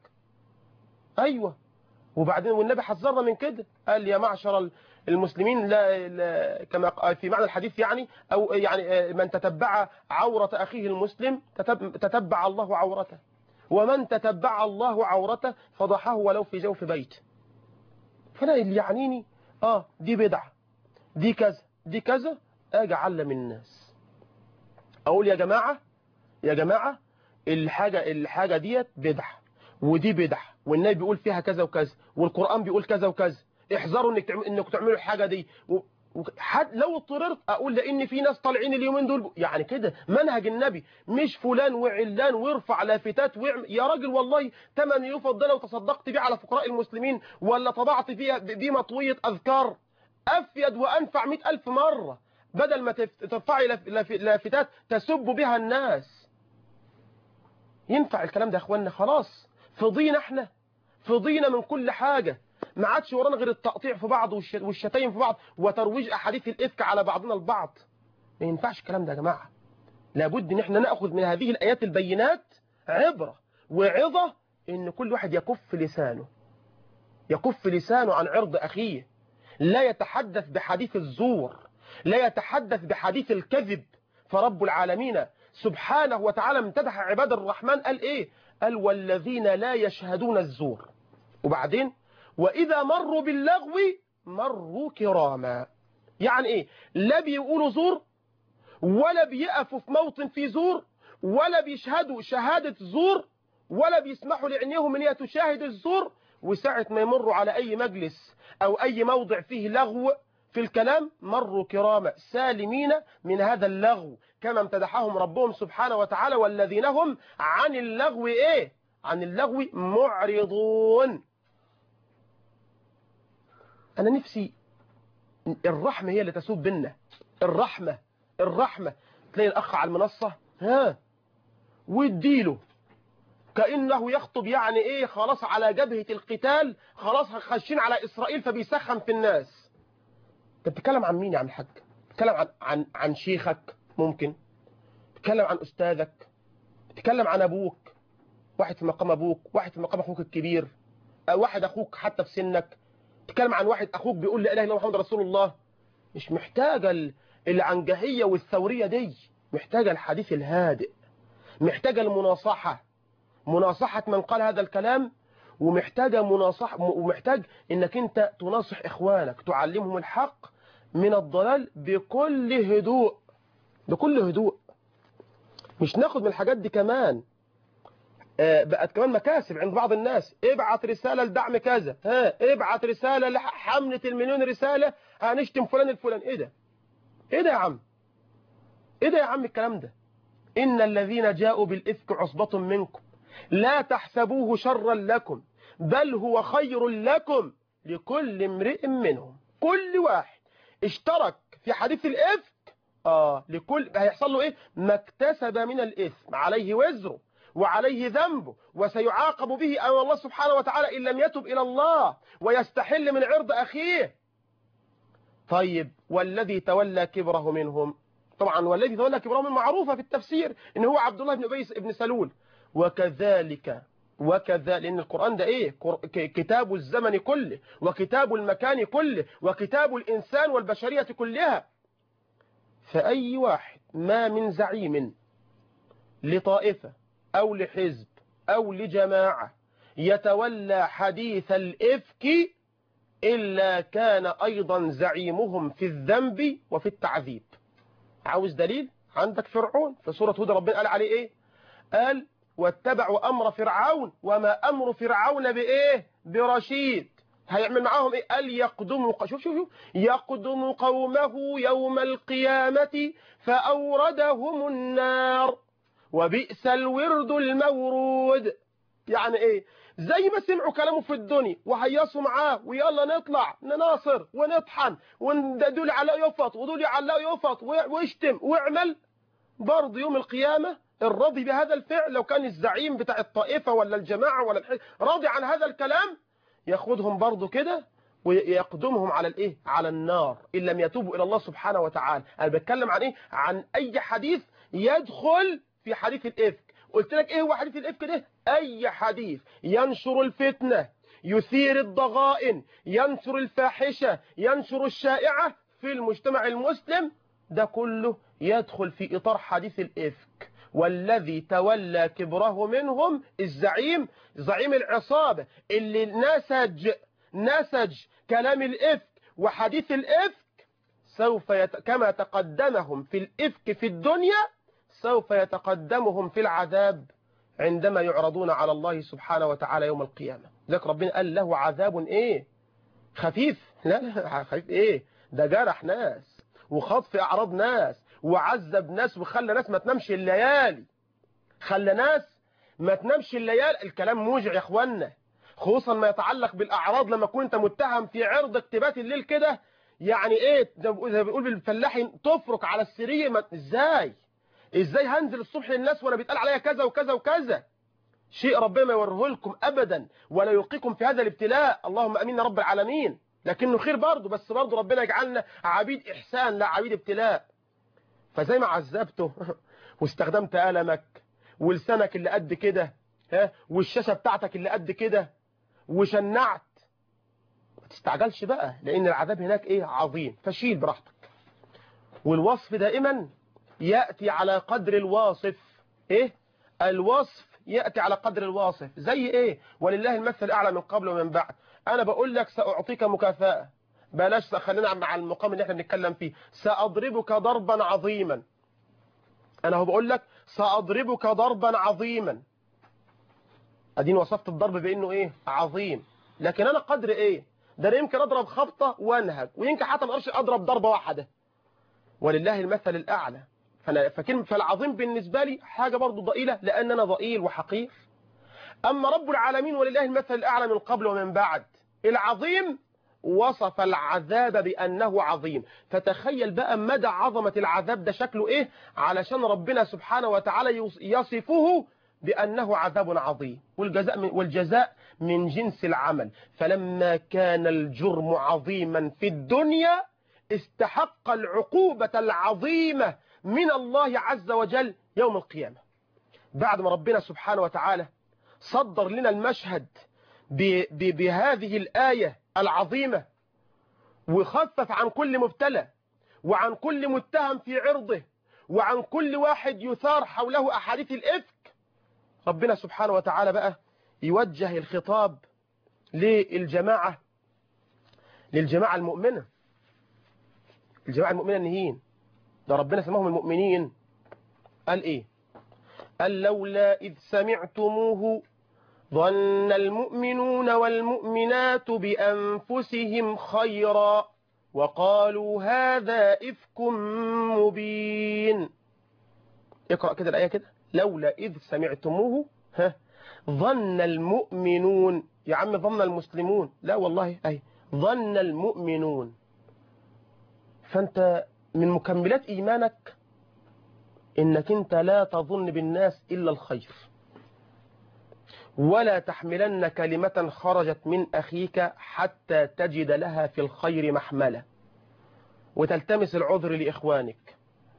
Speaker 2: ايوه وبعدين والنبي حذرنا من كده قال يا معشر المسلمين لا, لا كما في معنى الحديث يعني او يعني من تتبع عورة اخيه المسلم تتبع الله عورته ومن تتبع الله عورته فضحه ولو في جوف بيت فانا اللي يعنيني اه دي بدعه دي كذا دي كذا اجي اعلم الناس اقول يا جماعة يا جماعة الحاجة الحاجة ديت بدعة ودي بدعة والنبي بيقول فيها كذا وكذا والقرآن بيقول كذا وكذا احذروا انك تعمل انكم تعملوا الحاجة دي و... حد لو اضطررت اقول لان في ناس طالعين اليومين دول يعني كده منهج النبي مش فلان وعلان وارفع لافتات ويعمل يا راجل والله تمن يفضل لو تصدقت بيه على فقراء المسلمين ولا طبعت فيها بيه مطوية اذكار افيد وانفع مئة الف مرة بدل ما ترفعي لافتات تسب بها الناس ينفع الكلام ده يا اخوانا خلاص فضينا احنا فضينا من كل حاجة ما عادش ورانا غير التقطيع في بعض والشتايم في بعض وترويج احاديث الافك على بعضنا البعض ما ينفعش الكلام ده يا جماعة لابد ان احنا ناخذ من هذه الايات البينات عبرة وعظة ان كل واحد يكف لسانه يكف لسانه عن عرض اخيه لا يتحدث بحديث الزور لا يتحدث بحديث الكذب فرب العالمين سبحانه وتعالى امتدح عباد الرحمن قال ايه قال والذين لا يشهدون الزور وبعدين واذا مروا باللغو مروا كراما يعني ايه لا بيقولوا زور ولا بيقفوا في موطن فيه زور ولا بيشهدوا شهادة زور ولا بيسمحوا لعينيهم ان هي تشاهد الزور وساعة ما يمروا على اي مجلس او اي موضع فيه لغو في الكلام مروا كراما سالمين من هذا اللغو كما امتدحهم ربهم سبحانه وتعالى والذين هم عن اللغو ايه عن اللغو معرضون انا نفسي الرحمة هي اللي تسوب بينا الرحمة الرحمة تلاقي الاخ على المنصة ها واديله كأنه يخطب يعني ايه خلاص على جبهة القتال خلاص خشين على اسرائيل فبيسخن في الناس انت بتتكلم عن مين يا عم الحاج بتتكلم عن عن عن شيخك ممكن بتتكلم عن استاذك بتتكلم عن ابوك واحد في مقام ابوك واحد في مقام اخوك الكبير أو واحد اخوك حتى في سنك بتتكلم عن واحد اخوك بيقول لا اله الا محمد رسول الله مش محتاجه العنجهيه والثوريه دي محتاجه الحديث الهادئ محتاجه المناصحه مناصحه من قال هذا الكلام ومحتاجة مناصح ومحتاج انك انت تناصح اخوانك تعلمهم الحق من الضلال بكل هدوء بكل هدوء مش ناخد من الحاجات دي كمان آه بقت كمان مكاسب عند بعض الناس ابعت رسالة لدعم كذا ها ابعت رسالة لحملة المليون رسالة هنشتم فلان الفلان ايه ده ايه ده يا عم ايه ده يا عم الكلام ده ان الذين جاءوا بالافك عصبة منكم لا تحسبوه شرا لكم بل هو خير لكم لكل امرئ منهم كل واحد اشترك في حديث الإفك آه لكل هيحصل له إيه ما اكتسب من الإثم عليه وزره وعليه ذنبه وسيعاقب به أمام الله سبحانه وتعالى إن لم يتب إلى الله ويستحل من عرض أخيه طيب والذي تولى كبره منهم طبعا والذي تولى كبره منهم معروفة في التفسير إن هو عبد الله بن أبي بن سلول وكذلك وكذا لأن القرآن ده إيه كتاب الزمن كله وكتاب المكان كله وكتاب الإنسان والبشرية كلها فأي واحد ما من زعيم لطائفة أو لحزب أو لجماعة يتولى حديث الإفك إلا كان أيضا زعيمهم في الذنب وفي التعذيب عاوز دليل عندك فرعون في سورة هود ربنا قال عليه إيه قال واتبعوا أمر فرعون وما أمر فرعون بإيه برشيد هيعمل معاهم إيه قال يقدم شوف شوف شوف يقدم قومه يوم القيامة فأوردهم النار وبئس الورد المورود يعني إيه زي ما سمعوا كلامه في الدنيا وهيصوا معاه ويلا نطلع نناصر ونطحن ودول على يفط ودول على يفط واشتم واعمل برضه يوم القيامة الراضي بهذا الفعل لو كان الزعيم بتاع الطائفة ولا الجماعة ولا الحزب راضي عن هذا الكلام ياخدهم برضه كده ويقدمهم على الايه على النار ان لم يتوبوا الى الله سبحانه وتعالى انا بتكلم عن ايه عن اي حديث يدخل في حديث الافك قلت لك ايه هو حديث الافك ده اي حديث ينشر الفتنة يثير الضغائن ينشر الفاحشة ينشر الشائعة في المجتمع المسلم ده كله يدخل في اطار حديث الافك والذي تولى كبره منهم الزعيم زعيم العصابة اللي نسج نسج كلام الإفك وحديث الإفك سوف يت... كما تقدمهم في الإفك في الدنيا سوف يتقدمهم في العذاب عندما يعرضون على الله سبحانه وتعالى يوم القيامة ذلك ربنا قال له عذاب إيه خفيف لا لا خفيف إيه ده جرح ناس وخطف أعراض ناس وعذب ناس وخلى ناس ما تنامش الليالي خلى ناس ما تنامش الليالي الكلام موجع يا اخوانا خصوصا ما يتعلق بالاعراض لما كنت متهم في عرض اكتبات الليل كده يعني ايه زي ما بيقول بالفلاحين تفرك على السرير ما... ازاي ازاي هنزل الصبح للناس وانا بيتقال عليا كذا وكذا وكذا شيء ربنا ما يوريه لكم ابدا ولا يلقيكم في هذا الابتلاء اللهم امين يا رب العالمين لكنه خير برضه بس برضه ربنا يجعلنا عبيد احسان لا عبيد ابتلاء فزي ما عذبته واستخدمت ألمك ولسانك اللي قد كده ها والشاشة بتاعتك اللي قد كده وشنعت ما تستعجلش بقى لأن العذاب هناك إيه عظيم فشيل براحتك والوصف دائما يأتي على قدر الواصف إيه الوصف يأتي على قدر الواصف زي إيه ولله المثل الأعلى من قبل ومن بعد أنا بقول لك سأعطيك مكافأة بلاش خلينا مع المقام اللي احنا بنتكلم فيه سأضربك ضربا عظيما انا هو بقول لك سأضربك ضربا عظيما ادين وصفت الضرب بانه ايه عظيم لكن انا قدر ايه ده انا يمكن اضرب خبطة وانهج ويمكن حتى ما اقدرش اضرب ضربة واحدة ولله المثل الاعلى فانا فكلمة فالعظيم بالنسبة لي حاجة برضو ضئيلة لان انا ضئيل وحقير اما رب العالمين ولله المثل الاعلى من قبل ومن بعد العظيم وصف العذاب بأنه عظيم فتخيل بقى مدى عظمة العذاب ده شكله إيه علشان ربنا سبحانه وتعالى يصفه بأنه عذاب عظيم والجزاء من, والجزاء من جنس العمل فلما كان الجرم عظيما في الدنيا استحق العقوبة العظيمة من الله عز وجل يوم القيامة بعد ما ربنا سبحانه وتعالى صدر لنا المشهد بهذه الآية العظيمة وخفف عن كل مبتلى وعن كل متهم في عرضه وعن كل واحد يثار حوله أحاديث الإفك ربنا سبحانه وتعالى بقى يوجه الخطاب للجماعة للجماعة المؤمنة الجماعة المؤمنة النهين ده ربنا سماهم المؤمنين قال إيه قال لولا إذ سمعتموه ظن المؤمنون والمؤمنات بأنفسهم خيرا وقالوا هذا إفك مبين اقرأ كده الآية كده لولا إذ سمعتموه ها ظن المؤمنون يا عم ظن المسلمون لا والله أي ظن المؤمنون فأنت من مكملات إيمانك إنك أنت لا تظن بالناس إلا الخير ولا تحملن كلمة خرجت من أخيك حتى تجد لها في الخير محملة وتلتمس العذر لإخوانك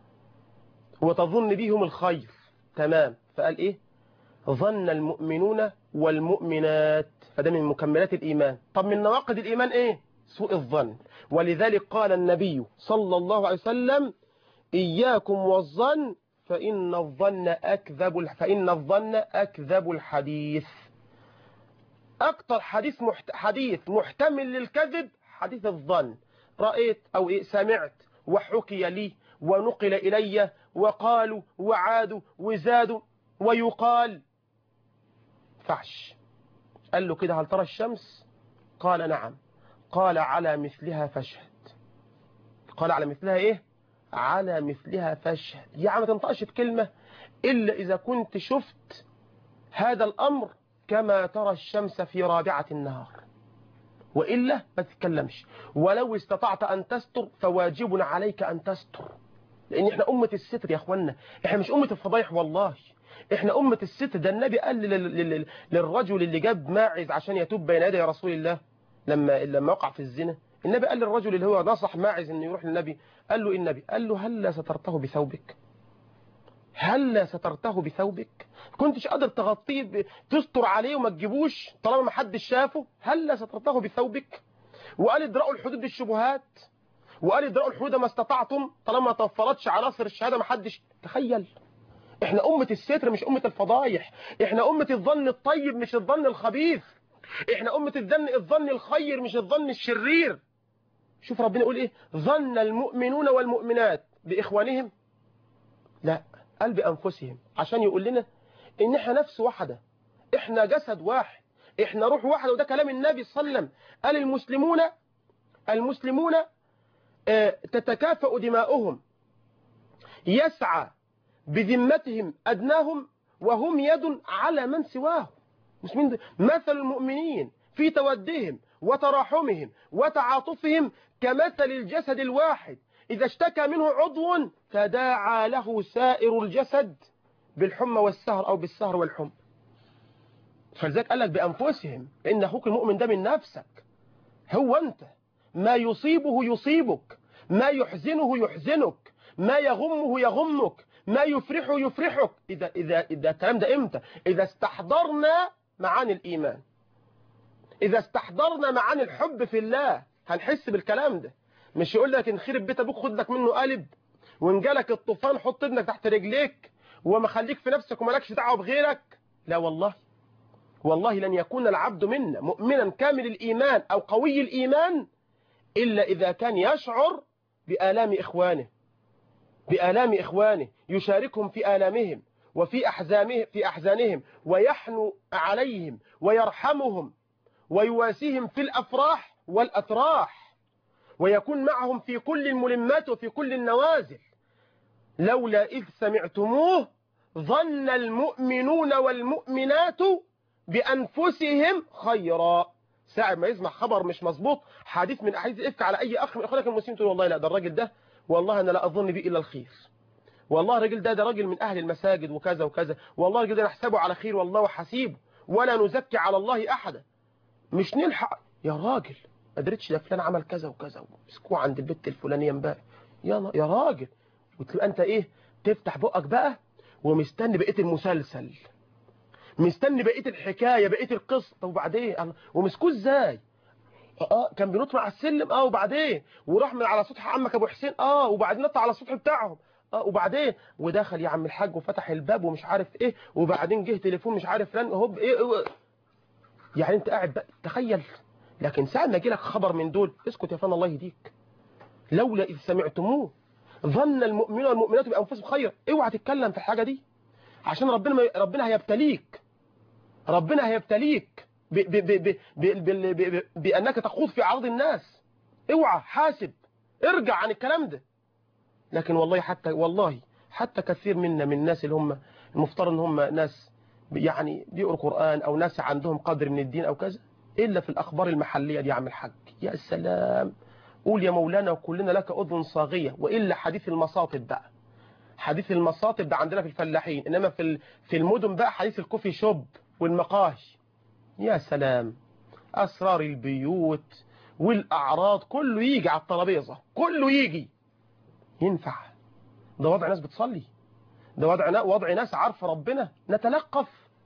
Speaker 2: وتظن بهم الخير تمام فقال إيه ظن المؤمنون والمؤمنات فده من مكملات الإيمان طب من نواقض الإيمان إيه سوء الظن ولذلك قال النبي صلى الله عليه وسلم إياكم والظن فإن الظن أكذب فإن الظن أكذب الحديث أكثر حديث محت... حديث محتمل للكذب حديث الظن رأيت أو إيه سمعت وحكي لي ونقل إلي وقالوا وعادوا وزادوا ويقال فعش قال له كده هل ترى الشمس قال نعم قال على مثلها فاشهد قال على مثلها ايه على مثلها فاشهد يعني ما تنطقش بكلمة إلا إذا كنت شفت هذا الأمر كما ترى الشمس في رابعة النهار وإلا ما تتكلمش ولو استطعت أن تستر فواجب عليك أن تستر لأن إحنا أمة الستر يا أخوانا إحنا مش أمة الفضايح والله إحنا أمة الستر ده النبي قال للرجل اللي جاب ماعز عشان يتوب بين يدي رسول الله لما لما وقع في الزنا النبي قال للرجل اللي هو نصح ماعز انه يروح للنبي قال له النبي قال له هل سترته بثوبك هل سترته بثوبك كنتش قادر تغطيه تستر عليه وما تجيبوش طالما ما حدش شافه هل سترته بثوبك وقال ادرأوا الحدود بالشبهات وقال ادرأوا الحدود ما استطعتم طالما ما توفرتش عناصر الشهاده ما حدش تخيل احنا أمة الستر مش أمة الفضايح احنا أمة الظن الطيب مش الظن الخبيث احنا أمة الظن الظن الخير مش الظن الشرير شوف ربنا يقول ايه ظن المؤمنون والمؤمنات بإخوانهم لا قال بأنفسهم عشان يقول لنا ان احنا نفس واحدة احنا جسد واحد احنا روح واحدة وده كلام النبي صلى الله عليه وسلم قال المسلمون المسلمون اه تتكافأ دماؤهم يسعى بذمتهم أدناهم وهم يد على من سواهم مسلمين مثل المؤمنين في تودهم وتراحمهم وتعاطفهم كمثل الجسد الواحد إذا اشتكى منه عضو تداعى له سائر الجسد بالحمى والسهر أو بالسهر والحمى فلذلك قال لك بأنفسهم إن أخوك المؤمن ده من نفسك هو أنت ما يصيبه يصيبك ما يحزنه يحزنك ما يغمه يغمك ما يفرحه يفرحك إذا, إذا, إذا الكلام ده إمتى إذا استحضرنا معاني الإيمان إذا استحضرنا معاني الحب في الله هنحس بالكلام ده مش يقول لك ان خير بيت ابوك خد لك منه قلب وان جالك الطوفان حط ابنك تحت رجليك وما خليك في نفسك ومالكش دعوه بغيرك لا والله والله لن يكون العبد منا مؤمنا كامل الإيمان أو قوي الإيمان إلا إذا كان يشعر بآلام إخوانه بآلام إخوانه يشاركهم في آلامهم وفي أحزامهم في أحزانهم ويحنو عليهم ويرحمهم ويواسيهم في الأفراح والأتراح ويكون معهم في كل الملمات وفي كل النوازل لولا إذ سمعتموه ظن المؤمنون والمؤمنات بأنفسهم خيرا ساعة ما يسمع خبر مش مظبوط حديث من أحاديث الإفك على أي أخ من أخوانك المسلمين تقول والله لا ده الراجل ده والله أنا لا أظن به إلا الخير والله الراجل ده ده راجل من أهل المساجد وكذا وكذا والله الراجل ده نحسبه على خير والله وحسيبه ولا نزكي على الله أحدا مش نلحق يا راجل ما قدرتش ده فلان عمل كذا وكذا ومسكوه عند البت الفلانية امبارح يا يا راجل وتبقى أنت إيه تفتح بقك بقى ومستني بقية المسلسل مستني بقيه الحكايه بقيه القصه طب وبعدين ومسكوه ازاي اه كان بينط على السلم اه وبعدين وراح من على سطح عمك ابو حسين اه وبعدين نط على السطح بتاعهم اه وبعدين ودخل يا عم الحاج وفتح الباب ومش عارف ايه وبعدين جه تليفون مش عارف فلان هوب ايه, إيه يعني انت قاعد بقى تخيل لكن ساعه ما يجي لك خبر من دول اسكت يا فن الله يهديك لولا اذ سمعتموه ظن المؤمنون والمؤمنات بانفسهم خير اوعى تتكلم في الحاجه دي عشان ربنا ما ربنا هيبتليك ربنا هيبتليك ب ب ب ب ب ب بأنك تخوض في أعراض الناس اوعى حاسب ارجع عن الكلام ده لكن والله حتى والله حتى كثير منا من الناس اللي هم المفترض ان هم ناس يعني بيقروا قرآن او ناس عندهم قدر من الدين او كذا الا في الاخبار المحلية دي يا عم الحاج يا سلام قول يا مولانا وكلنا لك أذن صاغية وإلا حديث المصاطب بقى حديث المصاطب ده عندنا في الفلاحين إنما في ال- في المدن بقى حديث الكوفي شوب والمقاهي يا سلام أسرار البيوت والأعراض كله يجي على الترابيزة كله يجي ينفع ده وضع ناس بتصلي ده وضع وضع ناس عارفه ربنا نتلقف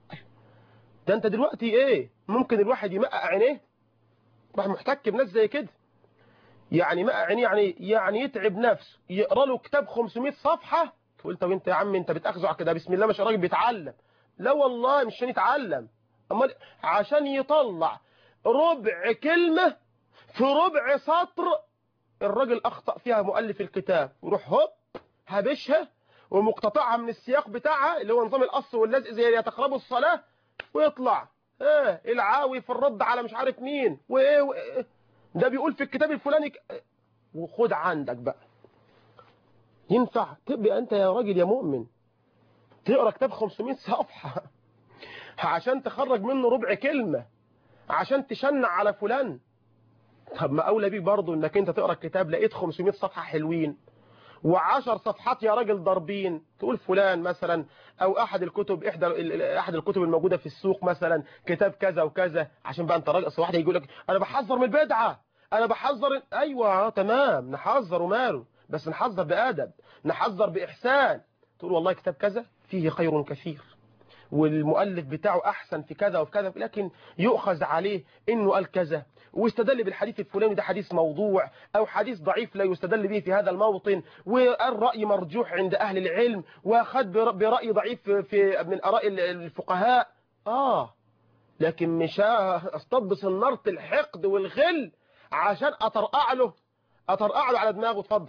Speaker 2: ده انت دلوقتي ايه ممكن الواحد يمقع عينيه راح محتك بناس زي كده يعني مقع عينيه يعني يعني يتعب نفسه يقرا له كتاب 500 صفحه تقول طب انت يا عم انت بتاخذه على كده بسم الله مش راجل بيتعلم لا والله مش عشان يتعلم امال عشان يطلع ربع كلمه في ربع سطر الراجل اخطا فيها مؤلف الكتاب ويروح هوب هابشها ومقتطعها من السياق بتاعها اللي هو نظام القص واللزق زي يتقربوا الصلاه ويطلع ايه العاوي في الرد على مش عارف مين وايه وإيه ده بيقول في الكتاب الفلاني ك- وخد عندك بقى ينفع تبقى انت يا راجل يا مؤمن تقرا كتاب 500 صفحه عشان تخرج منه ربع كلمه عشان تشنع على فلان طب ما اولى بيك برضه انك انت تقرا الكتاب لقيت 500 صفحه حلوين وعشر صفحات يا راجل ضاربين تقول فلان مثلا او احد الكتب احدى ال- ال- احد الكتب الموجوده في السوق مثلا كتاب كذا وكذا عشان بقى انت راجل اصل واحد يقول لك انا بحذر من البدعه انا بحذر ايوه آه، تمام نحذر وماله بس نحذر بادب نحذر باحسان تقول والله كتاب كذا فيه خير كثير والمؤلف بتاعه احسن في كذا وفي كذا لكن يؤخذ عليه انه قال كذا واستدل بالحديث الفلاني ده حديث موضوع او حديث ضعيف لا يستدل به في هذا الموطن والراي مرجوح عند اهل العلم واخذ بر- براي ضعيف في من اراء ال- الفقهاء اه لكن مش اصطب صنارة الحقد والغل عشان اطرقع له اطرقع له على دماغه اتفضل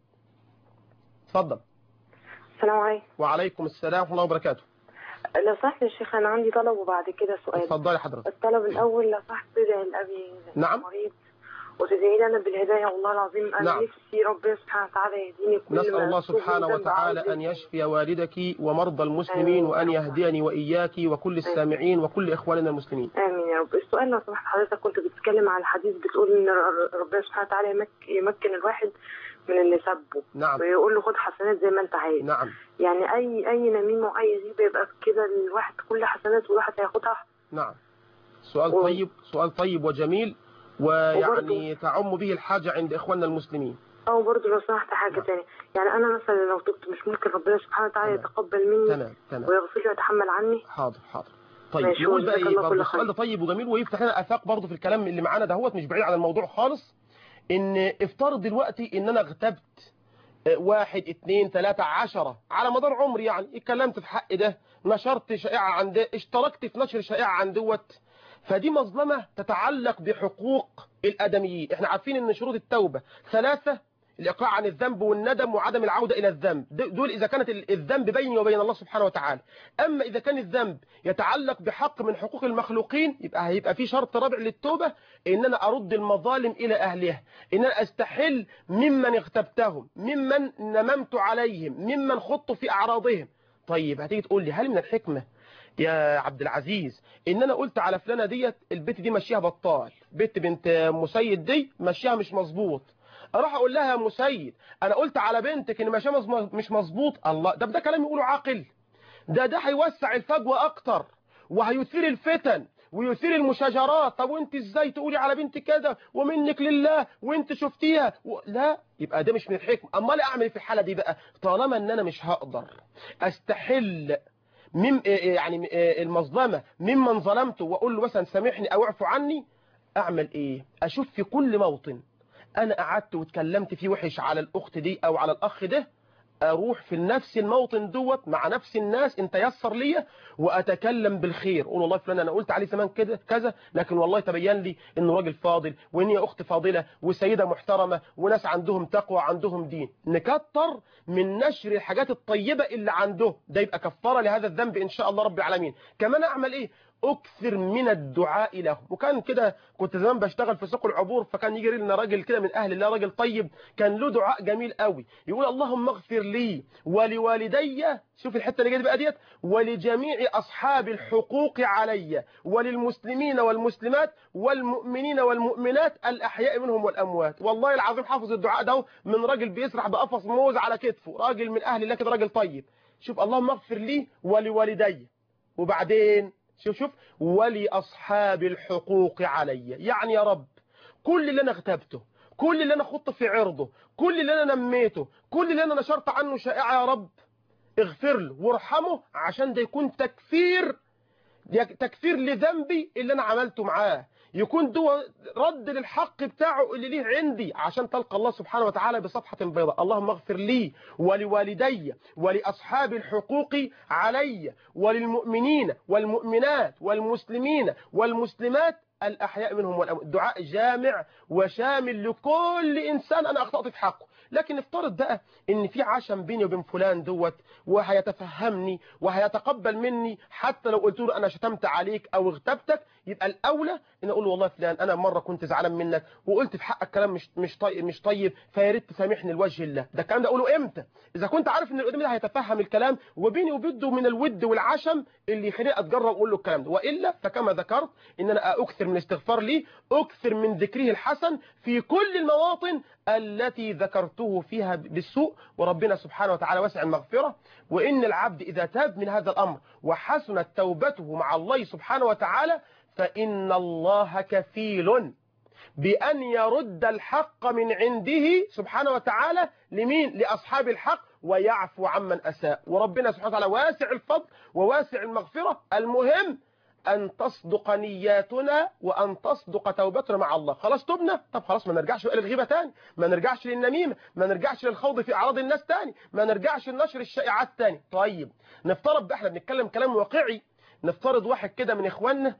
Speaker 2: اتفضل
Speaker 3: السلام عليكم
Speaker 2: وعليكم السلام ورحمه الله وبركاته
Speaker 3: لو سمحت يا شيخ انا عندي طلب وبعد كده سؤال
Speaker 2: اتفضلي حضرتك
Speaker 3: الطلب الاول لو سمحت تدعي لابي
Speaker 2: نعم.
Speaker 3: مريض وتدعي لي انا بالهدايه والله العظيم انا
Speaker 2: نعم.
Speaker 3: نفسي ربنا سبحانه وتعالى يهديني كل
Speaker 2: نسأل
Speaker 3: ما
Speaker 2: الله
Speaker 3: أتوب من
Speaker 2: سبحانه
Speaker 3: ذنب
Speaker 2: وتعالى
Speaker 3: أعوذ
Speaker 2: أن
Speaker 3: بالله.
Speaker 2: يشفي والدك ومرضى المسلمين
Speaker 3: آمين.
Speaker 2: وأن يهديني وإياك وكل السامعين وكل إخواننا المسلمين
Speaker 3: امين يا رب السؤال لو سمحت حضرتك كنت بتتكلم عن الحديث بتقول ان ر- ربنا سبحانه وتعالى يمك- يمكن الواحد من اللي سبه
Speaker 2: نعم
Speaker 3: ويقول له خد حسنات زي ما انت عايز
Speaker 2: نعم
Speaker 3: يعني اي اي نميمه واي غيبه يبقى كده الواحد كل حسنات والواحد هياخدها
Speaker 2: نعم سؤال
Speaker 3: و-
Speaker 2: طيب سؤال طيب وجميل ويعني تعم به الحاجة عند إخواننا المسلمين
Speaker 3: او برضه لو سمحت حاجه
Speaker 2: نعم.
Speaker 3: تانية يعني انا مثلا لو تبت مش ممكن ربنا سبحانه وتعالى
Speaker 2: تمام.
Speaker 3: يتقبل مني
Speaker 2: تمام تمام
Speaker 3: ويغفر لي ويتحمل عني
Speaker 2: حاضر حاضر طيب
Speaker 3: ماشي،
Speaker 2: نقول بقى
Speaker 3: وجزاك
Speaker 2: ايه
Speaker 3: الله
Speaker 2: برضه
Speaker 3: كل
Speaker 2: السؤال
Speaker 3: خير.
Speaker 2: ده طيب وجميل ويفتح لنا افاق برضه في الكلام اللي معانا دهوت مش بعيد عن الموضوع خالص ان افترض دلوقتي ان انا اغتبت آه، واحد اتنين تلاتة عشرة على مدار عمري يعني اتكلمت في حق ده نشرت شائعة عن ده اشتركت في نشر شائعة عن دوت فدي مظلمة تتعلق بحقوق الآدميين احنا عارفين ان شروط التوبة ثلاثة الإقلاع عن الذنب والندم وعدم العودة إلى الذنب د- دول إذا كانت ال- الذنب بيني وبين الله سبحانه وتعالى أما إذا كان الذنب يتعلق بحق من حقوق المخلوقين يبقى هيبقى في شرط رابع للتوبة إن أنا أرد المظالم إلى أهلها إن أنا أستحل ممن اغتبتهم ممن نممت عليهم ممن خضت في أعراضهم طيب هتيجي تقول لي هل من الحكمة يا عبد العزيز ان انا قلت على فلانه ديت البت دي مشيها بطال بنت بنت مسيد دي مشيها مش مظبوط اروح اقول لها يا مسيد انا قلت على بنتك ان مشيها مظ- مش مظبوط الله ده ده كلام يقوله عاقل ده ده هيوسع الفجوه اكتر وهيثير الفتن ويثير المشاجرات طب وانت ازاي تقولي على بنت كده ومنك لله وانت شفتيها و... لا يبقى ده مش من الحكم امال اعمل إيه في الحاله دي بقى طالما ان انا مش هقدر استحل مم يعني المظلمه ممن ظلمته واقول له مثلا سامحني او اعفو عني اعمل ايه اشوف في كل موطن انا قعدت واتكلمت فيه وحش على الاخت دي او على الاخ ده اروح في نفس الموطن دوت مع نفس الناس ان تيسر لي واتكلم بالخير اقول والله فلان انا قلت عليه زمان كده كذا لكن والله تبين لي انه راجل فاضل وان هي اخت فاضله وسيده محترمه وناس عندهم تقوى عندهم دين نكتر من نشر الحاجات الطيبه اللي عنده ده يبقى كفاره لهذا الذنب ان شاء الله رب العالمين كمان اعمل ايه اكثر من الدعاء له وكان كده كنت زمان بشتغل في سوق العبور فكان يجي لنا راجل كده من اهل الله راجل طيب كان له دعاء جميل قوي يقول اللهم اغفر لي ولوالدي شوف الحته اللي جايه بقى ديت ولجميع اصحاب الحقوق علي وللمسلمين والمسلمات والمؤمنين والمؤمنات الاحياء منهم والاموات والله العظيم حافظ الدعاء ده من راجل بيسرح بقفص موز على كتفه راجل من اهل الله كده راجل طيب شوف اللهم اغفر لي ولوالدي وبعدين شوف شوف ولأصحاب الحقوق علي يعني يا رب كل اللي أنا اغتبته كل اللي أنا خضت في عرضه كل اللي أنا نميته كل اللي أنا نشرت عنه شائعة يا رب اغفر له وارحمه عشان ده يكون تكفير تكفير لذنبي اللي أنا عملته معاه يكون ده رد للحق بتاعه اللي ليه عندي عشان تلقى الله سبحانه وتعالى بصفحة بيضاء اللهم اغفر لي ولوالدي ولأصحاب الحقوق علي وللمؤمنين والمؤمنات والمسلمين والمسلمات الأحياء منهم والأموات دعاء جامع وشامل لكل إنسان أنا أخطأت في حقه لكن افترض بقى ان في عشم بيني وبين فلان دوت وهيتفهمني وهيتقبل مني حتى لو قلت له انا شتمت عليك او اغتبتك يبقى الاولى ان اقول له والله فلان انا مره كنت زعلان منك وقلت في حقك كلام مش مش طيب مش طيب فيا ريت تسامحني لوجه الله ده الكلام ده اقوله امتى اذا كنت عارف ان اللي قدامي ده هيتفهم الكلام وبيني وبده من الود والعشم اللي يخليني اتجرأ واقول له الكلام ده والا فكما ذكرت ان انا اكثر من استغفار لي اكثر من ذكره الحسن في كل المواطن التي ذكرته فيها بالسوء وربنا سبحانه وتعالى واسع المغفرة وإن العبد إذا تاب من هذا الأمر وحسنت توبته مع الله سبحانه وتعالى فإن الله كفيل بأن يرد الحق من عنده سبحانه وتعالى لمين لأصحاب الحق ويعفو عمن أساء وربنا سبحانه وتعالى واسع الفضل وواسع المغفرة المهم أن تصدق نياتنا وأن تصدق توبتنا مع الله خلاص تبنا طب خلاص ما نرجعش بقى للغيبة تاني ما نرجعش للنميمة ما نرجعش للخوض في أعراض الناس تاني ما نرجعش لنشر الشائعات تاني طيب نفترض بقى احنا بنتكلم كلام واقعي نفترض واحد كده من إخواننا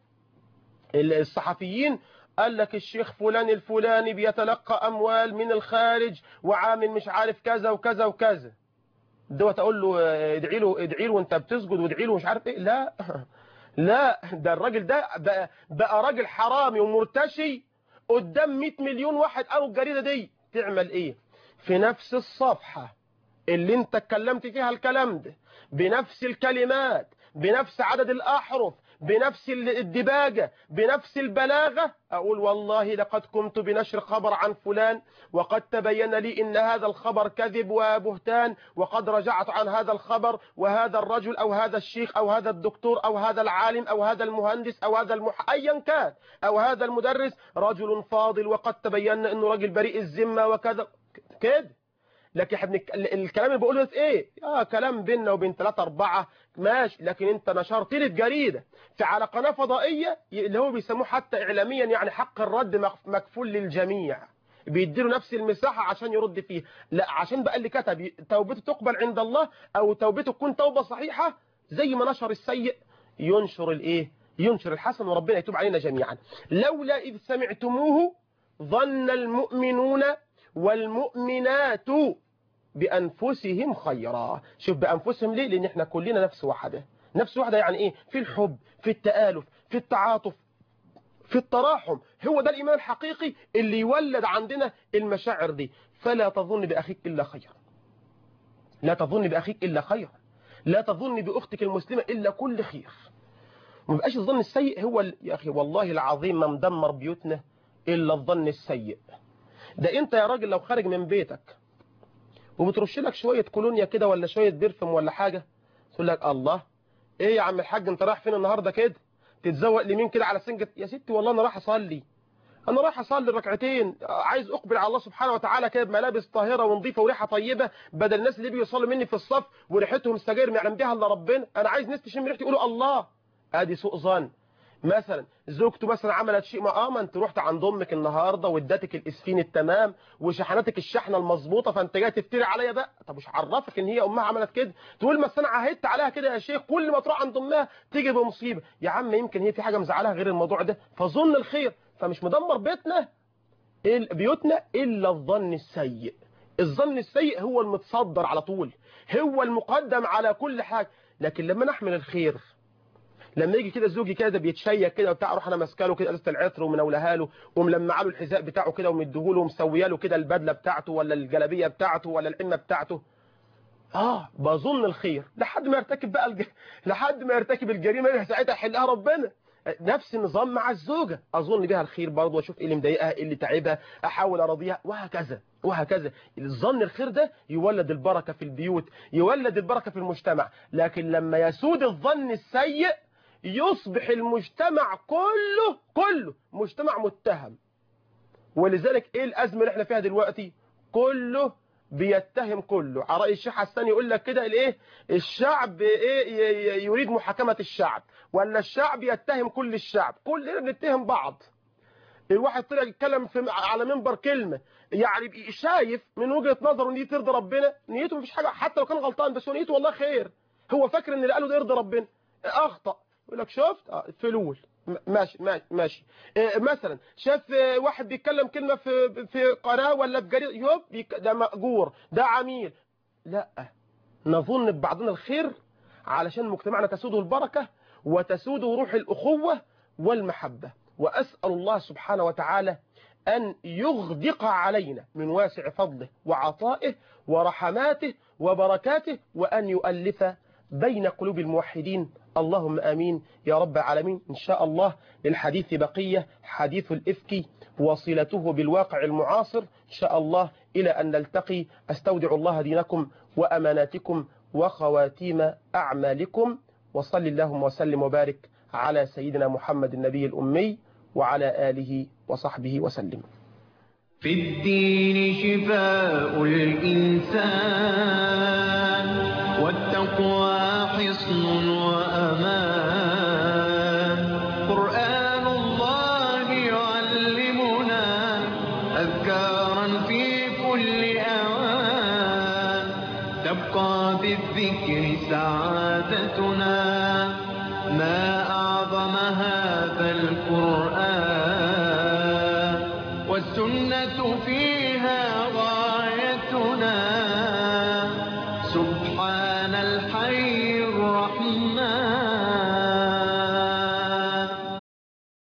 Speaker 2: الصحفيين قال لك الشيخ فلان الفلاني بيتلقى أموال من الخارج وعامل مش عارف كذا وكذا وكذا دوت أقول له ادعي له ادعي له وانت بتسجد وادعي له مش عارف ايه لا لا ده الراجل ده بقى, بقى راجل حرامي ومرتشي قدام 100 مليون واحد قالوا الجريدة دي تعمل ايه في نفس الصفحة اللي انت اتكلمت فيها الكلام ده بنفس الكلمات بنفس عدد الأحرف بنفس الدباجة بنفس البلاغة أقول والله لقد قمت بنشر خبر عن فلان وقد تبين لي إن هذا الخبر كذب وبهتان وقد رجعت عن هذا الخبر وهذا الرجل أو هذا الشيخ أو هذا الدكتور أو هذا العالم أو هذا المهندس أو هذا المح... أيا كان أو هذا المدرس رجل فاضل وقد تبين أنه رجل بريء الذمة وكذا كده لكن احنا الكلام اللي بقوله في ايه اه كلام بيننا وبين ثلاثة أربعة ماشي لكن انت نشرت لي الجريدة في على قناة فضائية اللي هو بيسموه حتى إعلاميا يعني حق الرد مكفول للجميع بيديله نفس المساحة عشان يرد فيه لا عشان بقى اللي كتب توبته تقبل عند الله او توبته تكون توبة صحيحة زي ما نشر السيء ينشر الايه ينشر الحسن وربنا يتوب علينا جميعا لولا إذ سمعتموه ظن المؤمنون والمؤمنات بأنفسهم خيرا شوف بأنفسهم ليه لأن احنا كلنا نفس واحدة نفس واحدة يعني ايه في الحب في التآلف في التعاطف في التراحم هو ده الإيمان الحقيقي اللي يولد عندنا المشاعر دي فلا تظن بأخيك إلا خيرا لا تظن بأخيك إلا خيرا لا تظن بأختك المسلمة إلا كل خير ما بقاش الظن السيء هو ال... يا أخي والله العظيم ما مدمر بيوتنا إلا الظن السيء ده انت يا راجل لو خارج من بيتك وبترش لك شوية كولونيا كده ولا شوية برفم ولا حاجة تقول لك الله ايه يا عم الحاج انت رايح فين النهاردة كده تتزوق لمين كده على سنجة يا ستي والله انا رايح اصلي انا رايح اصلي ركعتين عايز اقبل على الله سبحانه وتعالى كده بملابس طاهرة ونظيفة وريحة طيبة بدل الناس اللي بيصلوا مني في الصف وريحتهم سجاير ما يعلم بيها الا ربنا انا عايز ناس تشم ريحتي يقولوا الله ادي سوء ظن مثلا زوجته مثلا عملت شيء ما اه ما انت رحت عند امك النهارده وادتك الاسفين التمام وشحنتك الشحنه المظبوطه فانت جاي تفتري عليا بقى طب مش عرفك ان هي امها عملت كده تقول ما انا عهدت عليها كده يا شيخ كل ما تروح عند امها تيجي بمصيبه يا عم يمكن هي في حاجه مزعلها غير الموضوع ده فظن الخير فمش مدمر بيتنا بيوتنا الا الظن السيء الظن السيء هو المتصدر على طول هو المقدم على كل حاجه لكن لما نحمل الخير لما يجي كده زوجي كده بيتشيك كده وبتاع اروح انا ماسكه له كده ازازه العطر ومنولها له وملمعه له الحذاء بتاعه كده ومديه له ومسويه له كده البدله بتاعته ولا الجلابيه بتاعته ولا العمه بتاعته اه بظن الخير لحد ما يرتكب بقى الج... لحد ما يرتكب الجريمه ساعتها يحلها ربنا نفس النظام مع الزوجة أظن بها الخير برضه وأشوف إيه اللي مضايقها إيه اللي تعبها أحاول أراضيها وهكذا وهكذا الظن الخير ده يولد البركة في البيوت يولد البركة في المجتمع لكن لما يسود الظن السيء يصبح المجتمع كله كله مجتمع متهم ولذلك إيه الأزمة اللي احنا فيها دلوقتي كله بيتهم كله على رأي الشيخ حسان يقول لك كده الايه الشعب ايه يريد محاكمة الشعب ولا الشعب يتهم كل الشعب كلنا بنتهم بعض الواحد طلع يتكلم في على منبر كلمة يعني شايف من وجهة نظره ان دي ترضي ربنا نيته مفيش حاجة حتى لو كان غلطان بس هو نيته والله خير هو فاكر ان اللي قاله ده يرضي ربنا اخطأ يقول لك شفت اه فلول ماشي ماشي ماشي إيه مثلا شاف واحد بيتكلم كلمة في في قناة ولا في جريدة يوب ده مأجور ده عميل لا نظن ببعضنا الخير علشان مجتمعنا تسوده البركة وتسوده روح الأخوة والمحبة وأسأل الله سبحانه وتعالى أن يغدق علينا من واسع فضله وعطائه ورحماته وبركاته وأن يؤلف بين قلوب الموحدين اللهم آمين يا رب العالمين إن شاء الله للحديث بقية حديث الإفك وصلته بالواقع المعاصر إن شاء الله إلى أن نلتقي أستودع الله دينكم وأماناتكم وخواتيم أعمالكم وصل اللهم وسلم وبارك على سيدنا محمد النبي الأمي وعلى آله وصحبه وسلم
Speaker 1: في الدين شفاء الإنسان والتقوى حصن وأمان قرآن الله يعلمنا أذكارا في كل أوان تبقى بالذكر سعادتنا ما أعظم هذا القرآن والسنة فيها غايتنا